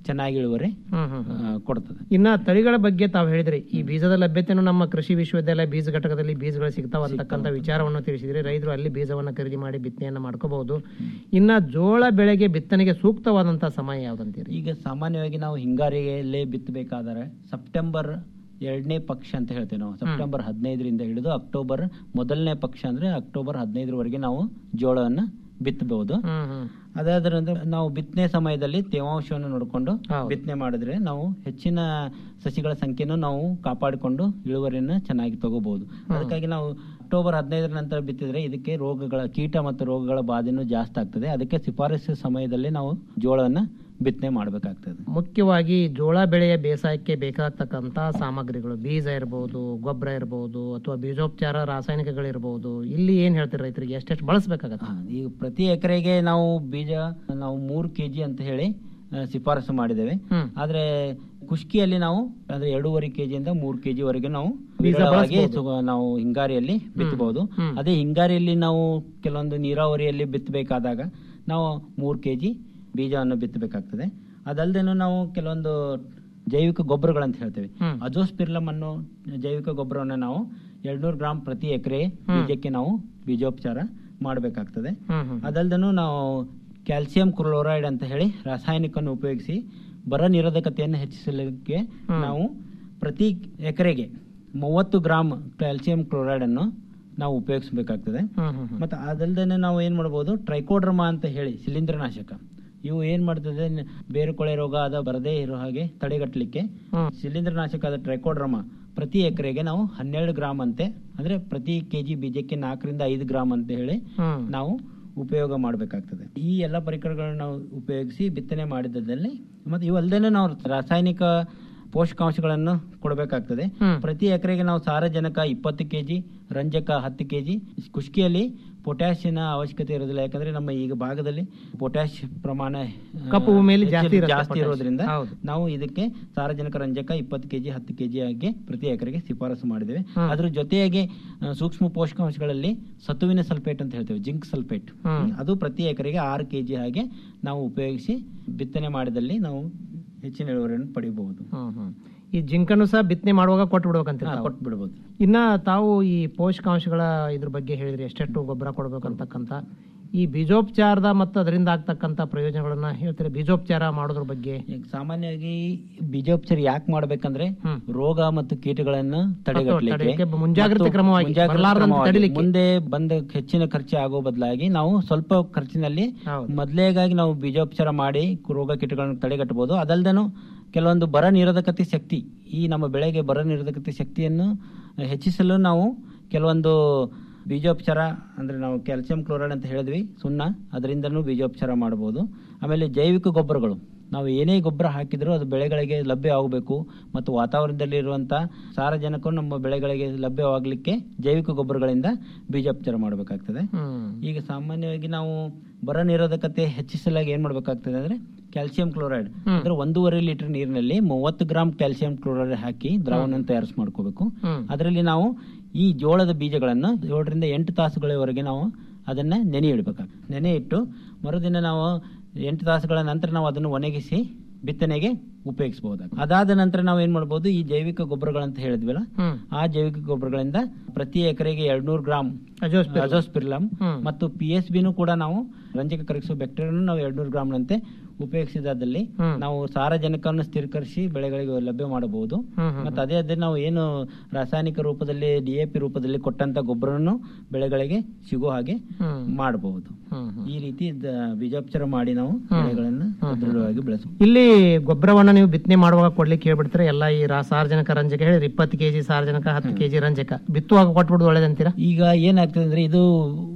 ಚೆನ್ನಾಗಿ ಇಳುವರಿ ಹ್ಮ್ ಹ್ಮ್ ಆ, ಕೊಡ್ತದೆ ಇನ್ನ ತಳಿಗಳ ಬಗ್ಗೆ ತಾವು ಹೇಳಿದ್ರಿ ಈ ಬೀಜದ ಲಭ್ಯತೆಯನ್ನು ನಮ್ಮ ಕೃಷಿ ವಿಶ್ವವಿದ್ಯಾಲಯ ಬೀಜ ಘಟಕದಲ್ಲಿ ಬೀಜಗಳು ಸಿಗ್ತಾವ ಅಂತಕ್ಕಂಥ ವಿಚಾರವನ್ನು ತಿಳಿಸಿದ್ರಿ ರೈತರು ಅಲ್ಲಿ ಬೀಜವನ್ನ ಖರೀದಿ ಮಾಡಿ ಬಿತ್ತನೆಯನ್ನ ಮಾಡ್ಕೋಬಹುದು ಇನ್ನ ಜೋಳ ಬೆಳೆಗೆ ಬಿತ್ತನೆಗೆ ಸೂಕ್ತವಾದಂತಹ ಸಮಯ ಯಾವ್ದಂತೀರಿ ಈಗ ಸಾಮಾನ್ಯವಾಗಿ ನಾವು ಹಿಂಗಾರಿಯಲ್ಲೇ ಬಿತ್ತಬೇಕಾದರೆ ಸೆಪ್ಟೆಂಬರ್ ಎರಡನೇ ಪಕ್ಷ ಅಂತ ಹೇಳ್ತೇವೆ ನಾವು ಸೆಪ್ಟೆಂಬರ್ ಹದಿನೈದರಿಂದ ಹಿಡಿದು ಅಕ್ಟೋಬರ್ ಮೊದಲನೇ ಪಕ್ಷ ಅಂದ್ರೆ ಅಕ್ಟೋಬರ್ ಹದಿನೈದರವರೆಗೆ ನಾವು ಜೋಳವನ್ನ ಬಿತ್ತಬಹುದು ಹ್ಮ್ ಹ್ಮ್ ಅದಾದ ನಂತರ ನಾವು ಬಿತ್ತನೆ ಸಮಯದಲ್ಲಿ ತೇವಾಂಶವನ್ನು ನೋಡಿಕೊಂಡು ಹೌದು. ಬಿತ್ತನೆ ಮಾಡಿದ್ರೆ ನಾವು ಹೆಚ್ಚಿನ ಸಸಿಗಳ ಸಂಖ್ಯೆಯನ್ನು ನಾವು ಕಾಪಾಡಿಕೊಂಡು ಇಳುವರಿಯನ್ನು ಚೆನ್ನಾಗಿ ತಗೋಬಹುದು ಅದಕ್ಕಾಗಿ ನಾವು ಅಕ್ಟೋಬರ್ ಹದಿನೈದರ ನಂತರ ಬಿತ್ತಿದ್ರೆ ಇದಕ್ಕೆ ರೋಗಗಳ ಕೀಟ ಮತ್ತು ರೋಗಗಳ ಬಾಧೆನೂ ಜಾಸ್ತಿ ಆಗ್ತದೆ ಅದಕ್ಕೆ ಶಿಫಾರಸು ಸಮಯದಲ್ಲಿ ನಾವು ಜೋಳವನ್ನ ಬಿತ್ತನೆ ಮಾಡಬೇಕಾಗ್ತದೆ ಮುಖ್ಯವಾಗಿ ಜೋಳ ಬೆಳೆಯ ಬೇಸಾಯಕ್ಕೆ ಬೇಕಾಗ್ತಕ್ಕಂತ ಸಾಮಗ್ರಿಗಳು ಬೀಜ ಇರಬಹುದು ಗೊಬ್ಬರ ಇರಬಹುದು ಅಥವಾ ಬೀಜೋಪಚಾರ ರಾಸಾಯನಿಕಗಳಿರ್ಬಹುದು ಇಲ್ಲಿ ಏನ್ ಹೇಳ್ತೀರಿ ರೈತರಿಗೆ ಎಷ್ಟೆಷ್ಟು ಬಳಸಬೇಕಾಗತ್ತೆ ಹಾ, ಈಗ ಪ್ರತಿ ಎಕರೆಗೆ ನಾವು ಬೀಜ ನಾವು ಮೂರು ಕೆಜಿ ಅಂತ ಹೇಳಿ ಆ, ಶಿಫಾರಸು ಮಾಡಿದ್ದೇವೆ ಹ್ಮ್. ಆದ್ರೆ ಕುಷ್ಕಿಯಲ್ಲಿ ನಾವು ಅಂದ್ರೆ ಎರಡೂವರೆ ಕೆಜಿಯಿಂದ ಮೂರು ಕೆಜಿ ವರೆಗೆ ನಾವು ಬೀಜ ವಿರಳವಾಗಿ ಬಳಸ್ಬೋದು. ಸುಗ- ನಾವು ಹಿಂಗಾರಿಯಲ್ಲಿ ಬಿತ್ತಬಹುದು ಹ್ಮ್. ಅದೇ ಹಿಂಗಾರಿಯಲ್ಲಿ ನಾವು ಕೆಲವೊಂದು ನೀರಾವರಿಯಲ್ಲಿ ಬಿತ್ತಬೇಕಾದಾಗ ನಾವು ಮೂರು ಕೆಜಿ ಬೀಜವನ್ನು ಬಿತ್ತಬೇಕಾಗ್ತದೆ ಅದಲ್ದೇನು ನಾವು ಕೆಲವೊಂದು ಜೈವಿಕ ಗೊಬ್ಬರಗಳಂತ ಹೇಳ್ತೇವೆ ಹ್ಮ್. ಅಜೋಸ್ಪಿರ್ಲಮ್ ಅನ್ನೋ ಜೈವಿಕ ಗೊಬ್ಬರವನ್ನು ನಾವು ಎರಡ್ನೂರು ಗ್ರಾಂ ಪ್ರತಿ ಎಕರೆ ಬೀಜಕ್ಕೆ ನಾವು ಬೀಜೋಪಚಾರ ಮಾಡಬೇಕಾಗ್ತದೆ ಹ್ಮ್ ಹ್ಮ್ ಅದಲ್ದನು ನಾವು ಕ್ಯಾಲ್ಸಿಯಂ ಕ್ಲೋರೈಡ್ ಅಂತ ಹೇಳಿ ರಾಸಾಯನಿಕವನ್ನು ಉಪಯೋಗಿಸಿ ಬರ ನಿರೋಧಕತೆಯನ್ನು ಹೆಚ್ಚಿಸಲಿಕ್ಕೆ ಹ್ಮ್. ನಾವು ಪ್ರತಿ ಎಕರೆಗೆ ಮೂವತ್ತು ಗ್ರಾಂ ಕ್ಯಾಲ್ಸಿಯಂ ಕ್ಲೋರೈಡ್ ಅನ್ನು ನಾವು ಉಪಯೋಗಿಸಬೇಕಾಗ್ತದೆ ಹ್ಮ್ ಹ್ಮ್ ಹ್ಮ್. ಮತ್ತೆ ಅದಲ್ದೇನೆ ನಾವು ಏನ್ ಮಾಡ್ಬೋದು ಟ್ರೈಕೋಡ್ರಮಾ ಅಂತ ಹೇಳಿ ಶಿಲೀಂಧ್ರನಾಶಕ ಇವು ಏನ್ ಮಾಡ್ತದೆ ನ- ಬೇರು ಕೊಳೆ ರೋಗ ಅದ ಬರದೇ ಇರೋ ಹಾಗೆ ತಡೆಗಟ್ಟಲಿಕ್ಕೆ ಹ್ಮ್. ಶಿಲೀಂಧ್ರನಾಶಕದ ಟ್ರೈಕೋಡ್ರಮಾ ಪ್ರತಿ ಎಕರೆಗೆ ನಾವು ಹನ್ನೆರಡು ಗ್ರಾಮ್ ಅಂತೆ ಅಂದ್ರೆ ಪ್ರತಿ ಕೆಜಿ ಬೀಜಕ್ಕೆ ನಾಲ್ಕರಿಂದ ಐದು ಗ್ರಾಮ್ ಅಂತ ಹೇಳಿ ಹ್ಮ್. ನಾವು ಉಪಯೋಗ ಮಾಡಬೇಕಾಗ್ತದೆ ಈ ಎಲ್ಲ ಪರಿಕರಗಳನ್ನು ನಾವು ಉಪಯೋಗಿಸಿ ಬಿತ್ತನೆ ಮಾಡಿದಲ್ಲಿ ಮತ್ತೆ ಇವಲ್ದೇನೆ ನಾವು ರಾಸಾಯನಿಕ ಪೋಷಕಾಂಶಗಳನ್ನು ಕೊಡಬೇಕಾಗ್ತದೆ ಹ್ಮ್. ಪ್ರತಿ ಎಕರೆಗೆ ನಾವು ಸಾರಜನಕ ಇಪ್ಪತ್ತು ಕೆಜಿ ರಂಜಕ ಹತ್ತು ಕೆಜಿ ಕುಷ್ಕಿಯಲ್ಲಿ ಪೊಟ್ಯಾಷಿಯನ ಅವಶ್ಯಕತೆ ಇರೋದಿಲ್ಲ ಯಾಕಂದ್ರೆ ನಮ್ಮ ಈಗ ಭಾಗದಲ್ಲಿ ಪೊಟ್ಯಾಶ್ ಪ್ರಮಾಣ ಆ, ಕಪ್ಪು ಭೂಮಿಯಲ್ಲಿ ಜಾಸ್ತಿ ಹೆಚ್ಚು- ಇರುತ್ತೆ ಜಾಸ್ತಿ potash. ಇರೋದ್ರಿಂದ ಹೌದು. ನಾವು ಇದಕ್ಕೆ ಸಾರಜನಕ ರಂಜಕ ಇಪ್ಪತ್ತು ಕೆಜಿ ಹತ್ತು ಕೆಜಿ ಆಗಿ ಪ್ರತಿ ಎಕರೆಗೆ ಶಿಫಾರಸು ಮಾಡಿದ್ದೇವೆ ಹ್ಮ್. ಅದ್ರ ಜೊತೆಯಾಗಿ ಆ, ಸೂಕ್ಷ್ಮ ಪೋಷಕಾಂಶಗಳಲ್ಲಿ ಸತುವಿನ ಸಲ್ಫೇಟ್ ಅಂತ ಹೇಳ್ತೇವೆ ಜಿಂಕ್ ಸಲ್ಫೇಟ್ ಹ್ಮ್. ಅದು ಪ್ರತಿ ಎಕರೆಗೆ ಆರು ಕೆಜಿ ಹಾಗೆ ನಾವು ಉಪಯೋಗಿಸಿ ಬಿತ್ತನೆ ಮಾಡಿದಲ್ಲಿ ನಾವು ಹೆಚ್ಚಿನ ಇಳುವರಿಯನ್ನು ಪಡಿಬಹುದು ಹ್ಮ್ ಹ್ಮ್. ಈ ಜಿಂಕನ್ನು ಸಹ ಬಿತ್ತನೆ ಮಾಡುವಾಗ ಕೊಟ್ಟು ಬಿಡ್ಬೇಕಂತ ಕೊಟ್ಟು ಬಿಡಬಹುದು ಇನ್ನ ತಾವು ಈ ಪೋಷಕಾಂಶಗಳ ಇದ್ರ ಬಗ್ಗೆ ಹೇಳಿದ್ರಿ ಎಷ್ಟೆಷ್ಟು ಗೊಬ್ಬರ ಕೊಡ್ಬೇಕಂತಕ್ಕಂತ ಈ ಬೀಜೋಪಚಾರದ ಮತ್ತು ಅದರಿಂದ ಆಗ್ತಕ್ಕಂತ ಪ್ರಯೋಜನಗಳನ್ನ ಹೇಳ್ತೀರಿ ಬೀಜೋಪಚಾರ ಮಾಡೋದ್ರ ಬಗ್ಗೆ ಈಗ ಸಾಮಾನ್ಯವಾಗಿ ಬೀಜೋಪಚಾರ ಯಾಕೆ ಮಾಡ್ಬೇಕಂದ್ರೆ ಹ್ಮ್. ರೋಗ ಮತ್ತು ಕೀಟಗಳನ್ನು ತಡೆಯಲಿಕ್ಕೆ ತಡೆಗಟ್ಟಲಿಕ್ಕೆ ಮುಂಜಾಗ್ರತೆ ಮತ್ತು ಕ್ರಮವಾಗಿ, ಮುಂಜಾಗ್ರತೆ ಬರಲಾರದಂತೆ ಕ್ರಮವಾಗಿ ತಡಿಲಿಕ್ಕೆ. ಮುಂದೆ ಬಂದ ಹೆಚ್ಚಿನ ಖರ್ಚು ಆಗೋ ಬದಲಾಗಿ ನಾವು ಸ್ವಲ್ಪ ಖರ್ಚಿನಲ್ಲಿ ಹೌದು. ಮೊದಲೇಗಾಗಿ ನಾವು ಬೀಜೋಪಚಾರ ಮಾಡಿ ರೋಗ ಕೀಟಗಳನ್ನು ತಡೆಗಟ್ಟಬಹುದು ಅದಲ್ದೇನು ಕೆಲವೊಂದು ಬರ ನಿರೋಧಕತೆ ಶಕ್ತಿ ಈ ನಮ್ಮ ಬೆಳೆಗೆ ಬರ ನಿರೋಧಕತೆ ಶಕ್ತಿಯನ್ನು ಹೆಚ್ಚಿಸಲು ನಾವು ಕೆಲವೊಂದು ಬೀಜೋಪಚಾರ ಅಂದ್ರೆ ನಾವು ಕ್ಯಾಲ್ಸಿಯಂ ಕ್ಲೋರೈಡ್ ಅಂತ ಹೇಳಿದ್ವಿ ಸುಣ್ಣ ಅದರಿಂದನೂ ಬೀಜೋಪಚಾರ ಮಾಡಬಹುದು ಆಮೇಲೆ ಜೈವಿಕ ಗೊಬ್ಬರಗಳು ನಾವು ಏನೇ ಗೊಬ್ಬರ ಹಾಕಿದರೂ ಅದು ಬೆಳೆಗಳಿಗೆ ಲಭ್ಯ ಆಗಬೇಕು ಮತ್ತು ವಾತಾವರಣದಲ್ಲಿ ಇರುವಂತ ಸಾರಜನಕವು ನಮ್ಮ ಬೆಳೆಗಳಿಗೆ ಲಭ್ಯವಾಗಲಿಕ್ಕೆ ಜೈವಿಕ ಗೊಬ್ಬರಗಳಿಂದ ಬೀಜೋಪಚಾರ ಮಾಡಬೇಕಾಗ್ತದೆ ಹ್ಮ್ ಈಗ ಸಾಮಾನ್ಯವಾಗಿ ನಾವು ಬರ ನಿರೋಧಕತೆ ಹೆಚ್ಚಿಸಲಾಗಿ ಏನ್ ಮಾಡ್ಬೇಕಾಗ್ತದೆ ಅಂದ್ರೆ ಕ್ಯಾಲ್ಸಿಯಂ ಕ್ಲೋರೈಡ್ ಹ್ಮ್. ಅಂದ್ರೆ ಒಂದೂವರೆ ಲೀಟರ್ ನೀರಿನಲ್ಲಿ ಮೂವತ್ತು ಗ್ರಾಂ ಕ್ಯಾಲ್ಸಿಯಂ ಕ್ಲೋರೈಡ್ ಹಾಕಿ ದ್ರಾವಣ ತಯಾರಿಸಿ ಮಾಡ್ಕೋಬೇಕು ಹ್ಮ್. ಅದರಲ್ಲಿ ನಾವು ಈ ಜೋಳದ ಬೀಜಗಳನ್ನು ಏಳರಿಂದ ಎಂಟು ತಾಸುಗಳವರೆಗೆ ನಾವು ಅದನ್ನ ನೆನೆ ಇಡಬೇಕಾಗ್ತದೆ ನೆನೆ ಇಟ್ಟು ಮರುದಿನ ನಾವು ಎಂಟು ತಾಸುಗಳ ನಂತರ ನಾವು ಅದನ್ನು ಒಣಗಿಸಿ ಬಿತ್ತನೆಗೆ ಉಪಯೋಗಿಸಬಹುದಾಗುತ್ತೆ ಅದಾದ ನಂತರ ನಾವು ಏನ್ ಮಾಡ್ಬೋದು ಈ ಜೈವಿಕ ಗೊಬ್ಬರಗಳಂತ ಹೇಳಿದ್ವಲ್ಲ ಹ್ಮ್ ಆ ಜೈವಿಕ ಗೊಬ್ಬರಗಳಿಂದ ಪ್ರತಿ ಎಕರೆಗೆ ಎರಡ್ನೂರು ಗ್ರಾಂ ಅಜೋಸ್ಪಿರಮ್. ಅಜೋಸ್ಪಿರ್ಲಮ್ ಹ್ಮ್. ಮತ್ತು ಪಿ ಎಸ್ ಬಿನೂ ಕೂಡ ನಾವು ರಂಜಕ ಕರಗಿಸುವ ಬ್ಯಾಕ್ಟೀರಿಯಾನು ನಾವು ಎರಡ್ನೂರು ಗ್ರಾಮ್ನಂತೆ ಉಪಯೋಗಿಸಿದಲ್ಲಿ ಹ್ಮ್. ನಾವು ಸಾರಜನಕವನ್ನು ಸ್ಥಿರೀಕರಿಸಿ ಬೆಳೆಗಳಿಗೆ ಲಭ್ಯ ಮಾಡಬಹುದು ಹ್ಮ್, ಹ್ಮ್, ಮತ್ತು ಅದೇ ಅದೇ ನಾವು ಏನು ರಾಸಾಯನಿಕ ರೂಪದಲ್ಲಿ ಡಿ ಎ ಪಿ ರೂಪದಲ್ಲಿ ಕೊಟ್ಟಂತ ಗೊಬ್ಬರವನ್ನು ಬೆಳೆಗಳಿಗೆ ಸಿಗೋ ಹಾಗೆ ಹ್ಮ್. ಮಾಡಬಹುದು ಹ್ಮ್, ಹ್ಮ್. ಈ ರೀತಿ ದ- ಬೀಜೋಪಚಾರ ಮಾಡಿ ನಾವು ಬೆಳೆಗಳನ್ನು ದೃಢವಾಗಿ ಬೆಳೆಸಬಹುದು ಇಲ್ಲಿ ಗೊಬ್ಬರವನ್ನ ನೀವು ಬಿತ್ತನೆ ಮಾಡುವಾಗ ಕೊಡ್ಲಿಕ್ಕೆ ಹೇಳ್ಬಿಡ್ತೀರಾ ಎಲ್ಲ ಈ ರಾ- ಸಾರಜನಕ ರಂಜಕ ಹೇಳಿದ್ರೆ ಇಪ್ಪತ್ತು ಕೆಜಿ ಸಾರಜನಕ ಹತ್ತು ಕೆಜಿ ರಂಜಕ ಬಿತ್ತುವಾಗ ಕೊಟ್ಬಿಡುದು ಒಳ್ಳೇದಂತೀರಾ ಈಗ ಏನಾಗ್ತದೆ ಅಂದ್ರೆ ಇದು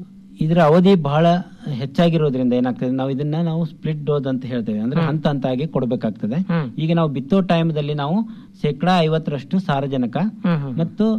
ಇದರ ಅವಧಿ ಬಹಳ ಹೆಚ್ಚಾಗಿರೋದ್ರಿಂದ ಏನಾಗ್ತದೆ ನಾವು ಇದನ್ನ ನಾವು ಸ್ಪ್ಲಿಟ್ ಡೋಸ್ ಅಂತ ಹೇಳ್ತೇವೆ ಅಂದ್ರೆ ಹಂತ ಹಂತ ಆಗಿ ಕೊಡಬೇಕಾಗ್ತದೆ ಹ್ಮ್. ಈಗ ನಾವು ಬಿತ್ತೋ ಟೈಮ್ದಲ್ಲಿ ನಾವು ಶೇಕಡಾ ಐವತ್ತರಷ್ಟು ಸಾರಜನಕ ಹ್ಮ್, ಹ್ಮ್. ಮತ್ತು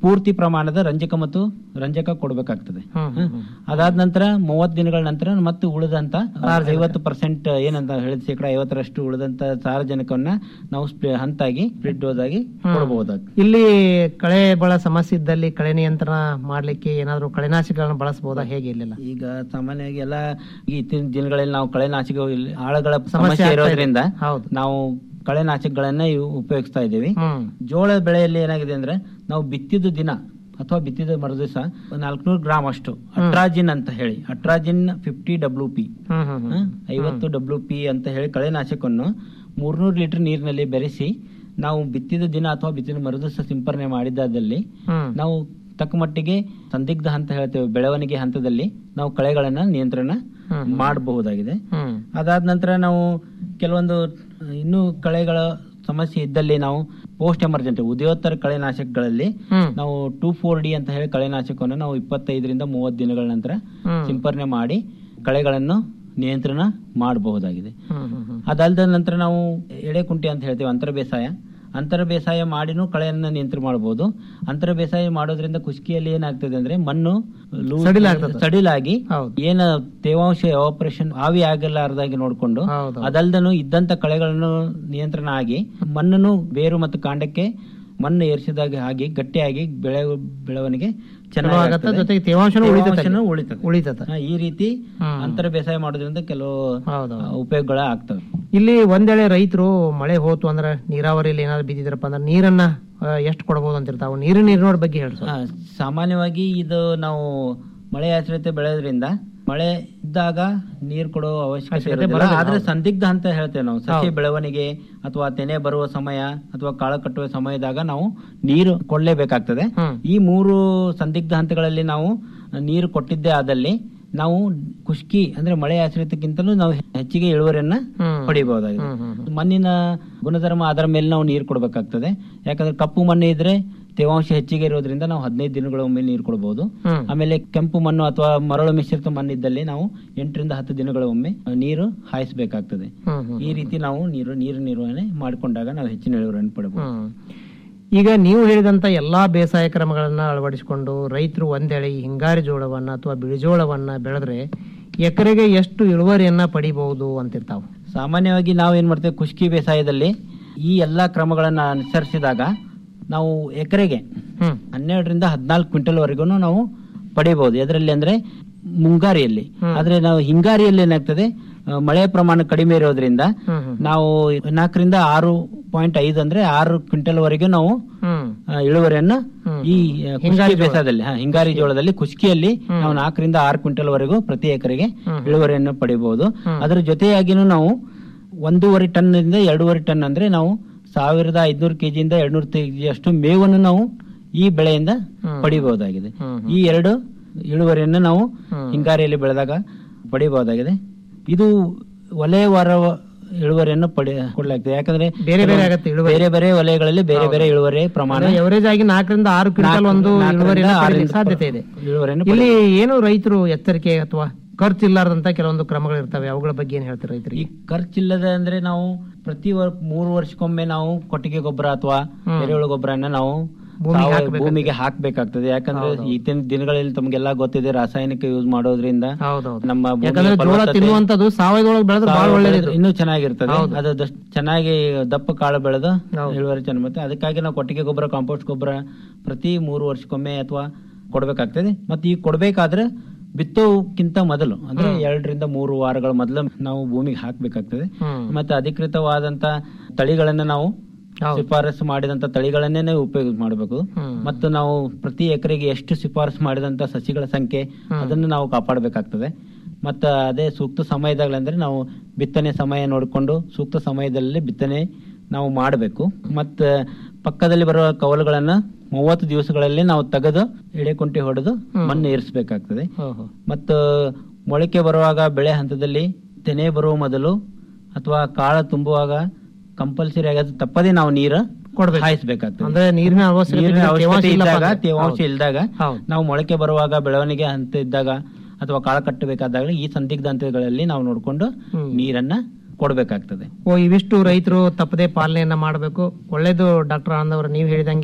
ಪೂರ್ತಿ ಪ್ರಮಾಣದ ರಂಜಕ ಮತ್ತು ರಂಜಕ ಕೊಡಬೇಕಾಗ್ತದೆ ಹ್ಮ್, ಹ್ಮ್, ಹ್ಮ್. ಅದಾದ ನಂತರ ಮೂವತ್ತು ದಿನಗಳ ನಂತರ ಮತ್ತೆ ಉಳಿದಂತ ಐವತ್ತು ಪರ್ಸೆಂಟ್ ಏನಂತ ಹೇಳಿದ ಶೇಕಡ ಐವತ್ತರಷ್ಟು ಉಳಿದಂತ ಸಾರಜನಕವನ್ನ ನಾವು ಸ್ಪ್ರೇ ಹಂತಾಗಿ ಸ್ಪ್ಲಿಟ್ ಡೋಸ್ ಆಗಿ ಕೊಡಬಹುದಾಗ್ತದೆ ಇಲ್ಲಿ ಕಳೆ ಬಳ ಸಮಸ್ಯೆ ಇದ್ದಲ್ಲಿ ಕಳೆ ನಿಯಂತ್ರಣ ಮಾಡ್ಲಿಕ್ಕೆ ಏನಾದ್ರು ಕಳೆನಾಶಕಗಳನ್ನ ಬಳಸಬಹುದಾ ಹೇಗೆ ಇಲ್ಲೆಲ್ಲ ಈಗ ಸಾಮಾನ್ಯವಾಗಿ ಎಲ್ಲ ಈ ಇತ್ತೀನ ದಿನಗಳಲ್ಲಿ ನಾವು ಕಳೆನಾಶಕ ಆಳಗಳ ಸಮಸ್ಯೆ ಸಮಸ್ಯೆ ಆಗ್ತಾ ಇದೆ. ಇರೋದ್ರಿಂದ ಹೌದು. ನಾವು ಕಳೆನಾಶಕಗಳನ್ನ ಇವು ಉಪಯೋಗಿಸ್ತಾ ಇದ್ದೀವಿ ಹ್ಮ್ ಜೋಳ ಬೆಳೆಯಲ್ಲಿ ಏನಾಗಿದೆ ಅಂದ್ರೆ ನಾವು ಬಿತ್ತಿದ ದಿನ ಅಥವಾ ಬಿತ್ತಿದ ಮರುದಿವಸ ನಾಲ್ಕುನೂರು ಗ್ರಾಮ್ ಅಷ್ಟು ಅಟ್ರಾಜಿನ್ ಅಂತ ಹೇಳಿ ಅಟ್ರಾಜಿನ್ ಫಿಫ್ಟಿ ಡಬ್ಲ್ಯೂ ಪಿ ಹ್ಮ್ ಹ್ಮ್ ಹ್ಮ್. ಐವತ್ತು ಡಬ್ಲ್ಯೂ ಪಿ ಅಂತ ಹೇಳಿ ಕಳೆನಾಶಕವನ್ನು ಮೂರ್ನೂರು ಲೀಟರ್ ನೀರಿನಲ್ಲಿ ಬೆರೆಸಿ ನಾವು ಬಿತ್ತಿದ ದಿನ ಅಥವಾ ಬಿತ್ತಿದ ಮರುದಿವಸ ಸಿಂಪರಣೆ ಮಾಡಿದಲ್ಲಿ ಹ್ಮ್. ನಾವು ತಕ್ಕ ಮಟ್ಟಿಗೆ ಸಂದಿಗ್ಧ ಹಂತ ಹೇಳ್ತೇವೆ ಬೆಳವಣಿಗೆ ಹಂತದಲ್ಲಿ ನಾವು ಕಳೆಗಳನ್ನ ನಿಯಂತ್ರಣ ಹ್ಮ್. ಮಾಡಬಹುದಾಗಿದೆ ಹ್ಮ್ ಅದಾದ ನಂತರ ನಾವು ಕೆಲವೊಂದು ಇನ್ನೂ ಕಳೆಗಳ ಸಮಸ್ಯೆ ಇದ್ದಲ್ಲಿ ನಾವು ಪೋಸ್ಟ್ ಎಮರ್ಜೆಂಟ್ ಉದಯೋತ್ತರ ಕಳೆನಾಶಕಗಳಲ್ಲಿ ಹ್ಮ್. ನಾವು ಟೂ ಫೋರ್ ಡಿ ಅಂತ ಹೇಳಿ ಕಳೆನಾಶಕವನ್ನು ನಾವು ಇಪ್ಪತ್ತೈದರಿಂದ ಮೂವತ್ತು ದಿನಗಳ ನಂತರ ಹ್ಮ್. ಸಿಂಪರಣೆ ಮಾಡಿ ಕಳೆಗಳನ್ನು ನಿಯಂತ್ರಣ ಮಾಡಬಹುದಾಗಿದೆ ಹ್ಮ್ ಹ್ಮ್ ಹ್ಮ್. ಅದಾದ ನಂತರ ನಾವು ಎಡೆಕುಂಟೆ ಅಂತ ಹೇಳ್ತೇವೆ ಅಂತರ ಬೇಸಾಯ ಅಂತರ ಬೇಸಾಯ ಮಾಡಿನೂ ಕಳೆಯನ್ನ ನಿಯಂತ್ರಣ ಮಾಡಬಹುದು ಅಂತರ ಬೇಸಾಯ ಮಾಡೋದ್ರಿಂದ ಕುಷ್ಕಿಯಲ್ಲಿ ಏನಾಗ್ತದೆ ಅಂದ್ರೆ ಮಣ್ಣು ಲೂಸ್- ಸಡಿಲಾಗ್ತದೆ. ಸಡಿಲಾಗಿ ಹೌದು. ಏನ ತೇವಾಂಶ ಆಪರೇಷನ್ ಆವಿ ಆಗಲಾರದಾಗಿ ನೋಡ್ಕೊಂಡು ಹೌದು. ಅದಲ್ದನು ಇದ್ದಂತ ಕಳೆಗಳನ್ನು ನಿಯಂತ್ರಣ ಆಗಿ ಮಣ್ಣನ್ನು ಬೇರು ಮತ್ತು ಕಾಂಡಕ್ಕೆ ಮಣ್ಣು ಏರಿಸಿದಾಗ ಆಗಿ ಗಟ್ಟಿಯಾಗಿ ಬೆಳೆ ಬೆಳವಣಿಗೆ ಚಲೋ ಚೆನ್ನಾಗಿ ಆಗತ್ತೆ, ಆಗ್ತದೆ. ಜೊತೆಗೆ ತೇವಾಂಶನೂ ಉಳಿತದೆ. ತೇವಾಂಶನೂ ಉಳಿತದೆ ಉಳಿತದೆ. ಹಾ, ಈ ರೀತಿ ಹ್ಮ್. ಅಂತರ ಬೇಸಾಯ ಮಾಡೋದ್ರಿಂದ ಕೆಲವು ಹೌದು. ಆ, ಉಪಯೋಗಗಳ ಆಗ್ತವೆ ಇಲ್ಲಿ ಒಂದೇಳೆ ರೈತರು ಮಳೆ ಹೋತು ಅಂದ್ರೆ ನೀರಾವರಿಯಲ್ಲಿ ಏನಾದ್ರು ಬಿದ್ದಿದ್ರಪ್ಪ ಅಂದ್ರೆ ನೀರನ್ನ ಎಷ್ಟು ಕೊಡಬಹುದು ಅಂತಿರ್ತಾವ ನೀರಿನ ನೀರಿನೋಡ್ ಬಗ್ಗೆ ಹೇಳಿ ಆ, ಸಾಮಾನ್ಯವಾಗಿ ಇದು ನಾವು ಮಳೆ ಆಶ್ರಿತ ಬೆಳೆಯೋದ್ರಿಂದ ಮಳೆ ಇದ್ದಾಗ ನೀರು ಕೊಡೋ ಅವಶ್ಯಕತೆ ಅವಶ್ಯಕತೆ ಇರೋದಿಲ್ಲ. ಬರೋದಿಲ್ಲ, ಆದ್ರೆ ಹೌದು. ಸಂದಿಗ್ಧ ಅಂತ ಹೇಳ್ತೇವೆ ನಾವು ಸಸ್ಯ ಹೌದು. ಬೆಳವಣಿಗೆ ಅಥವಾ ತೆನೆ ಬರುವ ಸಮಯ ಅಥವಾ ಕಾಳು ಕಟ್ಟುವ ಸಮಯದಾಗ ನಾವು ನೀರು ಕೊಡ್ಲೇಬೇಕಾಗ್ತದೆ ಹ್ಮ್. ಈ ಮೂರು ಸಂದಿಗ್ಧ ಹಂತಗಳಲ್ಲಿ ನಾವು ನೀರು ಕೊಟ್ಟಿದ್ದೇ ಆದಲ್ಲಿ ನಾವು ಖುಷ್ಕಿ ಅಂದ್ರೆ ಮಳೆ ಆಶ್ರಿತಕ್ಕಿಂತಲೂ ನಾವು ಹೆಚ್ಚಿಗೆ ಇಳುವರಿಯನ್ನ ಹ್ಮ್. ಪಡಿಬಹುದಾಗಿದೆ ಹ್ಮ್, ಹ್ಮ್, ಮಣ್ಣಿನ ಗುಣಧರ್ಮ ಅದರ ಮೇಲೆ ನಾವು ನೀರು ಕೊಡಬೇಕಾಗ್ತದೆ ಯಾಕಂದ್ರೆ ಕಪ್ಪು ಮಣ್ಣು ಇದ್ರೆ ತೇವಾಂಶ ಹೆಚ್ಚಿಗೆ ಇರೋದ್ರಿಂದ ನಾವು ಹದಿನೈದು ದಿನಗಳ ಒಮ್ಮೆ ನೀರು ಕೊಡಬಹುದು ಹ್ಮ್. ಆಮೇಲೆ ಕೆಂಪು ಮಣ್ಣು ಅಥವಾ ಮರಳು ಮಿಶ್ರಿತ ಮಣ್ಣಿದ್ದಲ್ಲಿ ನಾವು ಎಂಟರಿಂದ ಹತ್ತು ದಿನಗಳ ಒಮ್ಮೆ ನೀರು ಹಾಯಿಸಬೇಕಾಗ್ತದೆ ಹ್ಮ್, ಹ್ಮ್, ಈ ರೀತಿ ನಾವು ನೀರು ನೀರು ನಿರ್ವಹಣೆ ಮಾಡಿಕೊಂಡಾಗ ನಾವು ಹೆಚ್ಚಿನ ಇಳುವರಿಯನ್ನು ಪಡಬಹುದು ಹ್ಮ್. ಈಗ ನೀವು ಹೇಳಿದಂತ ಎಲ್ಲಾ ಬೇಸಾಯ ಕ್ರಮಗಳನ್ನ ಅಳವಡಿಸಿಕೊಂಡು ರೈತರು ಒಂದೆಳೆ ಈ ಹಿಂಗಾರಿ ಜೋಳವನ್ನ ಅಥವಾ ಬಿಳಿಜೋಳವನ್ನ ಬೆಳೆದ್ರೆ ಎಕರೆಗೆ ಎಷ್ಟು ಇಳುವರಿಯನ್ನ ಪಡಿಬಹುದು ಅಂತಿರ್ತಾವ ಸಾಮಾನ್ಯವಾಗಿ ನಾವು ಏನ್ ಮಾಡ್ತೇವೆ ಖುಷ್ಕಿ ಬೇಸಾಯದಲ್ಲಿ ಈ ಎಲ್ಲಾ ಕ್ರಮಗಳನ್ನ ಅನುಸರಿಸಿದಾಗ ನಾವು ಎಕರೆಗೆ ಹ್ಮ್ ಹನ್ನೆರಡರಿಂದ ಹದಿನಾಲ್ಕು ಕ್ವಿಂಟಲ್ ವರೆಗೂ ನಾವು ಪಡಿಬಹುದು ಎದರಲ್ಲಿ ಅಂದ್ರೆ ಮುಂಗಾರಿಯಲ್ಲಿ ಹ್ಮ್. ಆದ್ರೆ ನಾವು ಹಿಂಗಾರಿಯಲ್ಲಿ ಏನಾಗ್ತದೆ ಆ, ಮಳೆ ಪ್ರಮಾಣ ಕಡಿಮೆ ಇರೋದ್ರಿಂದ ಹ್ಮ್ ಹ್ಮ್ ನಾವು ನಾಲ್ಕರಿಂದ ಆರು ಪಾಯಿಂಟ್ ಐದು ಅಂದ್ರೆ ಆರು ಕ್ವಿಂಟಲ್ ವರೆಗೂ ನಾವು ಹ್ಮ್ ಆ, ಇಳುವರಿಯನ್ನ ಹ್ಮ್. ಈ ಆ, ಖುಷ್ಕಿ ಹಿಂಗಾರಿ ಜೋಳ. ಬೇಸಾಯದಲ್ಲಿ ಹಾ, ಹಿಂಗಾರಿ ಜೋಳದಲ್ಲಿ ಕುಷ್ಕಿಯಲ್ಲಿ ಹ್ಮ್. ನಾವು ನಾಲ್ಕರಿಂದ ಆರು ಕ್ವಿಂಟಲ್ ವರೆಗೂ ಪ್ರತಿ ಎಕರೆಗೆ ಹ್ಮ್. ಇಳುವರಿಯನ್ನು ಪಡಿಬಹುದು ಹ್ಮ್. ಅದರ ಜೊತೆಯಾಗಿನೂ ನಾವು ಒಂದೂವರೆ ಟನ್ ಇಂದ ಎರಡೂವರೆ ಟನ್ ಅಂದ್ರೆ ನಾವು ಸಾವಿರದ ಐದ್ನೂರು ಕೆಜಿಯಿಂದ ಎರಡ್ನೂರು ಕೆಜಿ ಅಷ್ಟು ಮೇವನ್ನು ನಾವು ಈ ಬೆಳೆಯಿಂದ ಹ್ಮ್. ಪಡಿಬಹುದಾಗಿದೆ ಹ್ಮ್, ಹ್ಮ್. ಈ ಎರಡು ಇಳುವರಿಯನ್ನು ನಾವು ಹ್ಮ್. ಹಿಂಗಾರಿಯಲ್ಲಿ ಬೆಳೆದಾಗ ಪಡಿಬಹುದಾಗಿದೆ ಇದು ವಲಯವಾರ ಇಳುವರಿಯನ್ನು ಪಡಿ ಕೊಡಲಾಗ್ತದೆ ಯಾಕಂದ್ರೆ ಬೇರೆ ಬೇರೆ ಆಗತ್ತೆ ಇಳುವರಿ. ಬೇರೆ ಬೇರೆ ವಲಯಗಳಲ್ಲಿ ಬೇರೆ ಬೇರೆ ಇಳುವರಿ ಪ್ರಮಾಣ ಎವರೇಜ್ ಆಗಿ ನಾಲ್ಕರಿಂದ ಆರು ಕ್ವಿಂಟಲ್ ಒಂದು ನಾಲ್ಕರಿಂದ ಇಳುವರಿಯನ್ನ ಆರರಿಂದ ಪಡೀಲಿಕ್ಕೆ ಸಾಧ್ಯತೆ ಇದೆ ಇಳುವರಿಯನ್ನು ಇಲ್ಲಿ ಏನು ರೈತರು ಎಚ್ಚರಿಕೆ ಅಥವಾ ಖರ್ಚು ಇಲ್ಲಾರ್ದಂತ ಕೆಲವೊಂದು ಕ್ರಮಗಳು ಇರ್ತವೆ ಅವುಗಳ ಬಗ್ಗೆ ಏನ್ ಹೇಳ್ತಾರೆ ಈ ರೈತರಿಗೆ ಖರ್ಚಿಲ್ಲದೆ ಅಂದ್ರೆ ನಾವು ಪ್ರತಿ ವರ್- ಮೂರು ವರ್ಷಕ್ಕೊಮ್ಮೆ ನಾವು ಕೊಟ್ಟಿಗೆ ಗೊಬ್ಬರ ಅಥವಾ ಹ್ಮ್. ಎರೆಹುಳು ಗೊಬ್ಬರನ್ನ ನಾವು ಭೂಮಿಗೆ ಸಾವಯವ ಹಾಕ್ಬೇಕಾಗ್ತದೆ. ಭೂಮಿಗೆ ಹಾಕ್ಬೇಕಾಗ್ತದೆ ಯಾಕಂದ್ರೆ ಹೌದು. ಈಗಿನ ದಿನಗಳಲ್ಲಿ ತಮಗೆಲ್ಲ ಗೊತ್ತಿದೆ ರಾಸಾಯನಿಕ ಯೂಸ್ ಮಾಡೋದ್ರಿಂದ ಹೌದೌದು ನಮ್ಮ ಭೂಮಿಯ ಯಾಕಂದ್ರೆ ಜೋಳ ಫಲವತ್ತತೆ- ತಿನ್ನುವಂತದ್ದು ಸಾವಯವದೊಳಗೆ ಬೆಳೆದ್ರೆ ಬಹಳ ಸಾವಯವ ಒಳ್ಳೇದು ಬೆಳೆದ್ರೆ ಇನ್ನೂ ಚೆನ್ನಾಗಿರ್ತದೆ ಹೌದು. ಅದು ದಷ್ಟ್ ಚೆನ್ನಾಗಿ ದಪ್ಪ ಕಾಳು ಬೆಳೆದು ಹೌದು. ಇಳುವರಿ ಚೆನ್ನಾಗಿ ಬರುತ್ತೆ ಅದಕ್ಕಾಗಿ ನಾವು ಕೊಟ್ಟಿಗೆ ಗೊಬ್ಬರ ಕಾಂಪೋಸ್ಟ್ ಗೊಬ್ಬರ ಪ್ರತಿ ಮೂರು ವರ್ಷಕ್ಕೊಮ್ಮೆ ಅಥವಾ ಕೊಡ್ಬೇಕಾಗ್ತದೆ ಮತ್ತೆ ಈ ಕೊಡ್ಬೇಕಾದ್ರೆ ಬಿತ್ತೋಕ್ಕಿಂತ ಮೊದಲು ಅಂದ್ರೆ ಎರಡರಿಂದ ಮೂರು ವಾರಗಳ ಮೊದಲು ನಾವು ಭೂಮಿಗೆ ಹಾಕ್ಬೇಕಾಗ್ತದೆ ಹ್ಮ್. ಮತ್ತೆ ಅಧಿಕೃತವಾದಂತ ತಳಿಗಳನ್ನ ನಾವು ಹೌದು. ಶಿಫಾರಸು ಮಾಡಿದಂತ ತಳಿಗಳನ್ನೇ ನಾವು ಉಪಯೋಗ ಮಾಡಬೇಕು ಹ್ಮ್. ಮತ್ತು ನಾವು ಪ್ರತಿ ಎಕರೆಗೆ ಎಷ್ಟು ಶಿಫಾರಸು ಮಾಡಿದಂತ ಸಸಿಗಳ ಸಂಖ್ಯೆ ಹ್ಮ್. ಅದನ್ನು ನಾವು ಕಾಪಾಡಬೇಕಾಗ್ತದೆ ಮತ್ತು ಅದೇ ಸೂಕ್ತ ಸಮಯದಾಗಲಂದ್ರೆ ನಾವು ಬಿತ್ತನೆ ಸಮಯ ನೋಡಿಕೊಂಡು ಸೂಕ್ತ ಸಮಯದಲ್ಲಿ ಬಿತ್ತನೆ ನಾವು ಮಾಡಬೇಕು ಮತ್ತು ಪಕ್ಕದಲ್ಲಿ ಬರುವ ಕವಲುಗಳನ್ನ ಮೂವತ್ತು ದಿವಸಗಳಲ್ಲಿ ನಾವು ತೆಗೆದು ಎಡೆಕುಂಟಿ ಹೊಡೆದು ಹ್ಮ್. ಮಣ್ಣು ಏರಿಸಬೇಕಾಗ್ತದೆ ಓಹೋ. ಮತ್ತು ಮೊಳಕೆ ಬರುವಾಗ ಬೆಳೆ ಹಂತದಲ್ಲಿ ತೆನೆ ಬರುವ ಮೊದಲು ಅಥವಾ ಕಾಳ ತುಂಬುವಾಗ ಕಂಪಲ್ಸರಿ ಆಗಿ ಅದು ತಪ್ಪದೇ ನಾವು ನೀರು ಕೊಡ್ಬೇಕು. ಹಾಯಿಸಬೇಕಾಗ್ತದೆ ಅಂದ್ರೆ ನೀರಿನ ಅವಶ್ಯಕತೆ ನೀರಿನ ಇಲ್ಲ, ಅವಶ್ಯಕತೆ ತೇವಾಂಶ ಇಲ್ಲಪ್ಪ ಇದ್ದಾಗ ಅಂದ್ರೆ. ತೇವಾಂಶ ಹೌದು. ಇಲ್ದಾಗ ಹೌದು. ನಾವು ಮೊಳಕೆ ಬರುವಾಗ ಬೆಳವಣಿಗೆ ಹಂತ ಇದ್ದಾಗ ಅಥವಾ ಕಾಳ ಕಟ್ಟಬೇಕಾದಾಗ ಈ ಸಂದಿಗ್ಧ ಹಂತಗಳಲ್ಲಿ ನಾವು ನೋಡಿಕೊಂಡು ಹ್ಮ್. ನೀರನ್ನ ಕೊಡಬೇಕಾಗ್ತದೆ ಓ ಇವಿಷ್ಟು ರೈತರು ತಪ್ಪದೆ ಪಾಲನೆಯನ್ನ ಮಾಡಬೇಕು ಒಳ್ಳೇದು ಡಾಕ್ಟರ್ ಆನಂದ್ ಅವರು ನೀವು ಹೇಳಿದಂಗೆ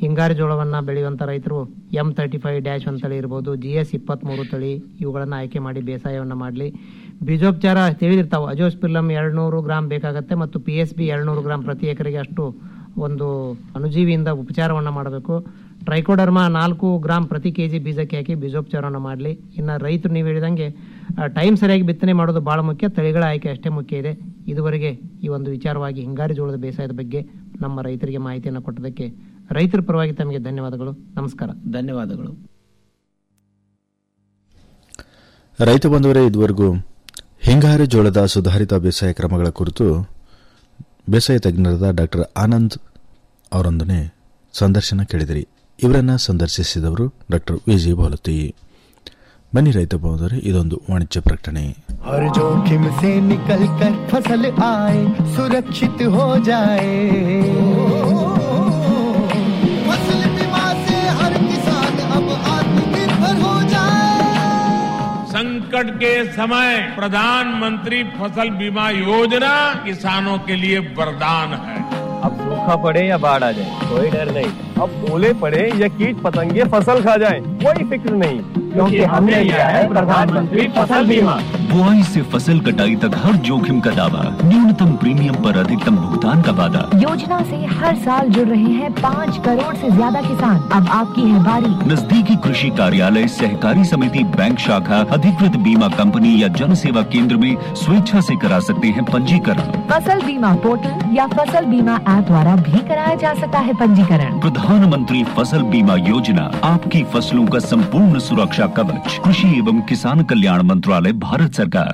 ಹಿಂಗಾರಿ ಜೋಳವನ್ನ ಬೆಳೆಯುವಂತ ರೈತರು M thirty five dash one ತಳಿ ಇರ್ಬೋದು ಜಿ ಎಸ್ ಇಪ್ಪತ್ಮೂರು ತಳಿ ಇವುಗಳನ್ನ ಆಯ್ಕೆ ಮಾಡಿ ಬೇಸಾಯವನ್ನ ಮಾಡಲಿ ಬೀಜೋಪಚಾರ ತಿಳಿದಿರ್ತಾವೆ ಅಜೋಸ್ಪಿರ್ಲಮ್ ಎರಡ್ನೂರು ಗ್ರಾಮ್ ಬೇಕಾಗತ್ತೆ ಮತ್ತು ಪಿ ಎಸ್ ಬಿ ಎರಡ್ನೂರು ಗ್ರಾಮ್ ಪ್ರತಿ ಎಕರೆಗೆ ಅಷ್ಟು ಒಂದು ಅಣುಜೀವಿಯಿಂದ ಉಪಚಾರವನ್ನ ಮಾಡಬೇಕು ಟ್ರೈಕೋಡರ್ಮ ನಾಲ್ಕು ಗ್ರಾಮ್ ಪ್ರತಿ ಕೆಜಿ ಬೀಜಕ್ಕೆ ಹಾಕಿ ಬೀಜೋಪಚಾರವನ್ನು ಮಾಡಲಿ ಇನ್ನು ರೈತರು ನೀವು ಹೇಳಿದಂಗೆ ಟೈಮ್ ಸರಿಯಾಗಿ ಬಿತ್ತನೆ ಮಾಡೋದು ಬಹಳ ಮುಖ್ಯ ತಳಿಗಳ ಆಯ್ಕೆ ಅಷ್ಟೇ ಮುಖ್ಯ ಇದೆ ಇದುವರೆಗೆ ಈ ಒಂದು ವಿಚಾರವಾಗಿ ಹಿಂಗಾರಿ ಜೋಳದ ಬೇಸಾಯದ ಬಗ್ಗೆ ನಮ್ಮ ರೈತರಿಗೆ ಮಾಹಿತಿಯನ್ನು ಕೊಟ್ಟದಕ್ಕೆ ರೈತರ ಪರವಾಗಿ ತಮಗೆ ಧನ್ಯವಾದಗಳು ನಮಸ್ಕಾರ ಧನ್ಯವಾದಗಳು ರೈತ ಬಂಧುವರೇ ಇದುವರೆಗೂ ಹಿಂಗಾರು ಜೋಳದ ಸುಧಾರಿತ ಬೇಸಾಯ ಕ್ರಮಗಳ ಕುರಿತು ಬೇಸಾಯ ತಜ್ಞರಾದ ಡಾಕ್ಟರ್ ಆನಂದ್ ಅವರೊಂದನೆ ಸಂದರ್ಶನ ಕೇಳಿದಿರಿ ಇವರನ್ನ ಸಂದರ್ಶಿಸಿದವರು ಡಾಕ್ಟರ್ ವಿಜಿ ಬಾಲತಿ ಬನ್ನಿ ರೈತ ಬಂಧುವರೇ ಇದೊಂದು ವಾಣಿಜ್ಯ ಪ್ರಕಟಣೆ हर जोखिम से निकल कर फसल आए सुरक्षित हो जाए फसल बीमा से हर किसान अब आत्मनिर्भर हो जाए संकट के समय प्रधानमंत्री फसल बीमा योजना किसानों के लिए वरदान है अब सूखा पड़े या बाढ़ आ जाए कोई डर नहीं अब ओले पड़े या कीट पतंगे फसल खा जाए कोई फिक्र नहीं क्योंकि हमने लिया है प्रधानमंत्री फसल बीमा बुआई से फसल कटाई तक हर जोखिम का दावा न्यूनतम प्रीमियम पर अधिकतम भुगतान का वादा योजना से हर साल जुड़ रहे हैं पाँच करोड़ से ज्यादा किसान अब आपकी है बारी नजदीकी कृषि कार्यालय सहकारी समिति बैंक शाखा अधिकृत बीमा कंपनी या जन सेवा केंद्र में स्वेच्छा से करा सकते हैं पंजीकरण फसल बीमा पोर्टल या फसल बीमा ऐप द्वारा भी कराया जा सकता है पंजीकरण प्रधानमंत्री फसल बीमा योजना आपकी फसलों का संपूर्ण सुरक्षा कवच कृषि एवं किसान कल्याण मंत्रालय भारत सरकार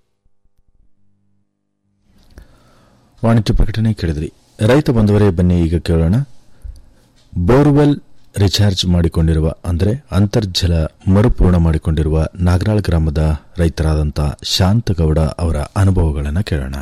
ವಾಣಿಜ್ಯ ಪ್ರಕಟಣೆ ಕೇಳಿದ್ರಿ ರೈತ ಬಂಧುವರೇ ಬನ್ನಿ ಈಗ ಕೇಳೋಣ ಬೋರ್ವೆಲ್ ರಿಚಾರ್ಜ್ ಮಾಡಿಕೊಂಡಿರುವ ಅಂದರೆ ಅಂತರ್ಜಲ ಮರುಪೂರ್ಣ ಮಾಡಿಕೊಂಡಿರುವ ನಾಗರಾಳ್ ಗ್ರಾಮದ ರೈತರಾದಂಥ ಶಾಂತಗೌಡ ಅವರ ಅನುಭವಗಳನ್ನು ಕೇಳೋಣ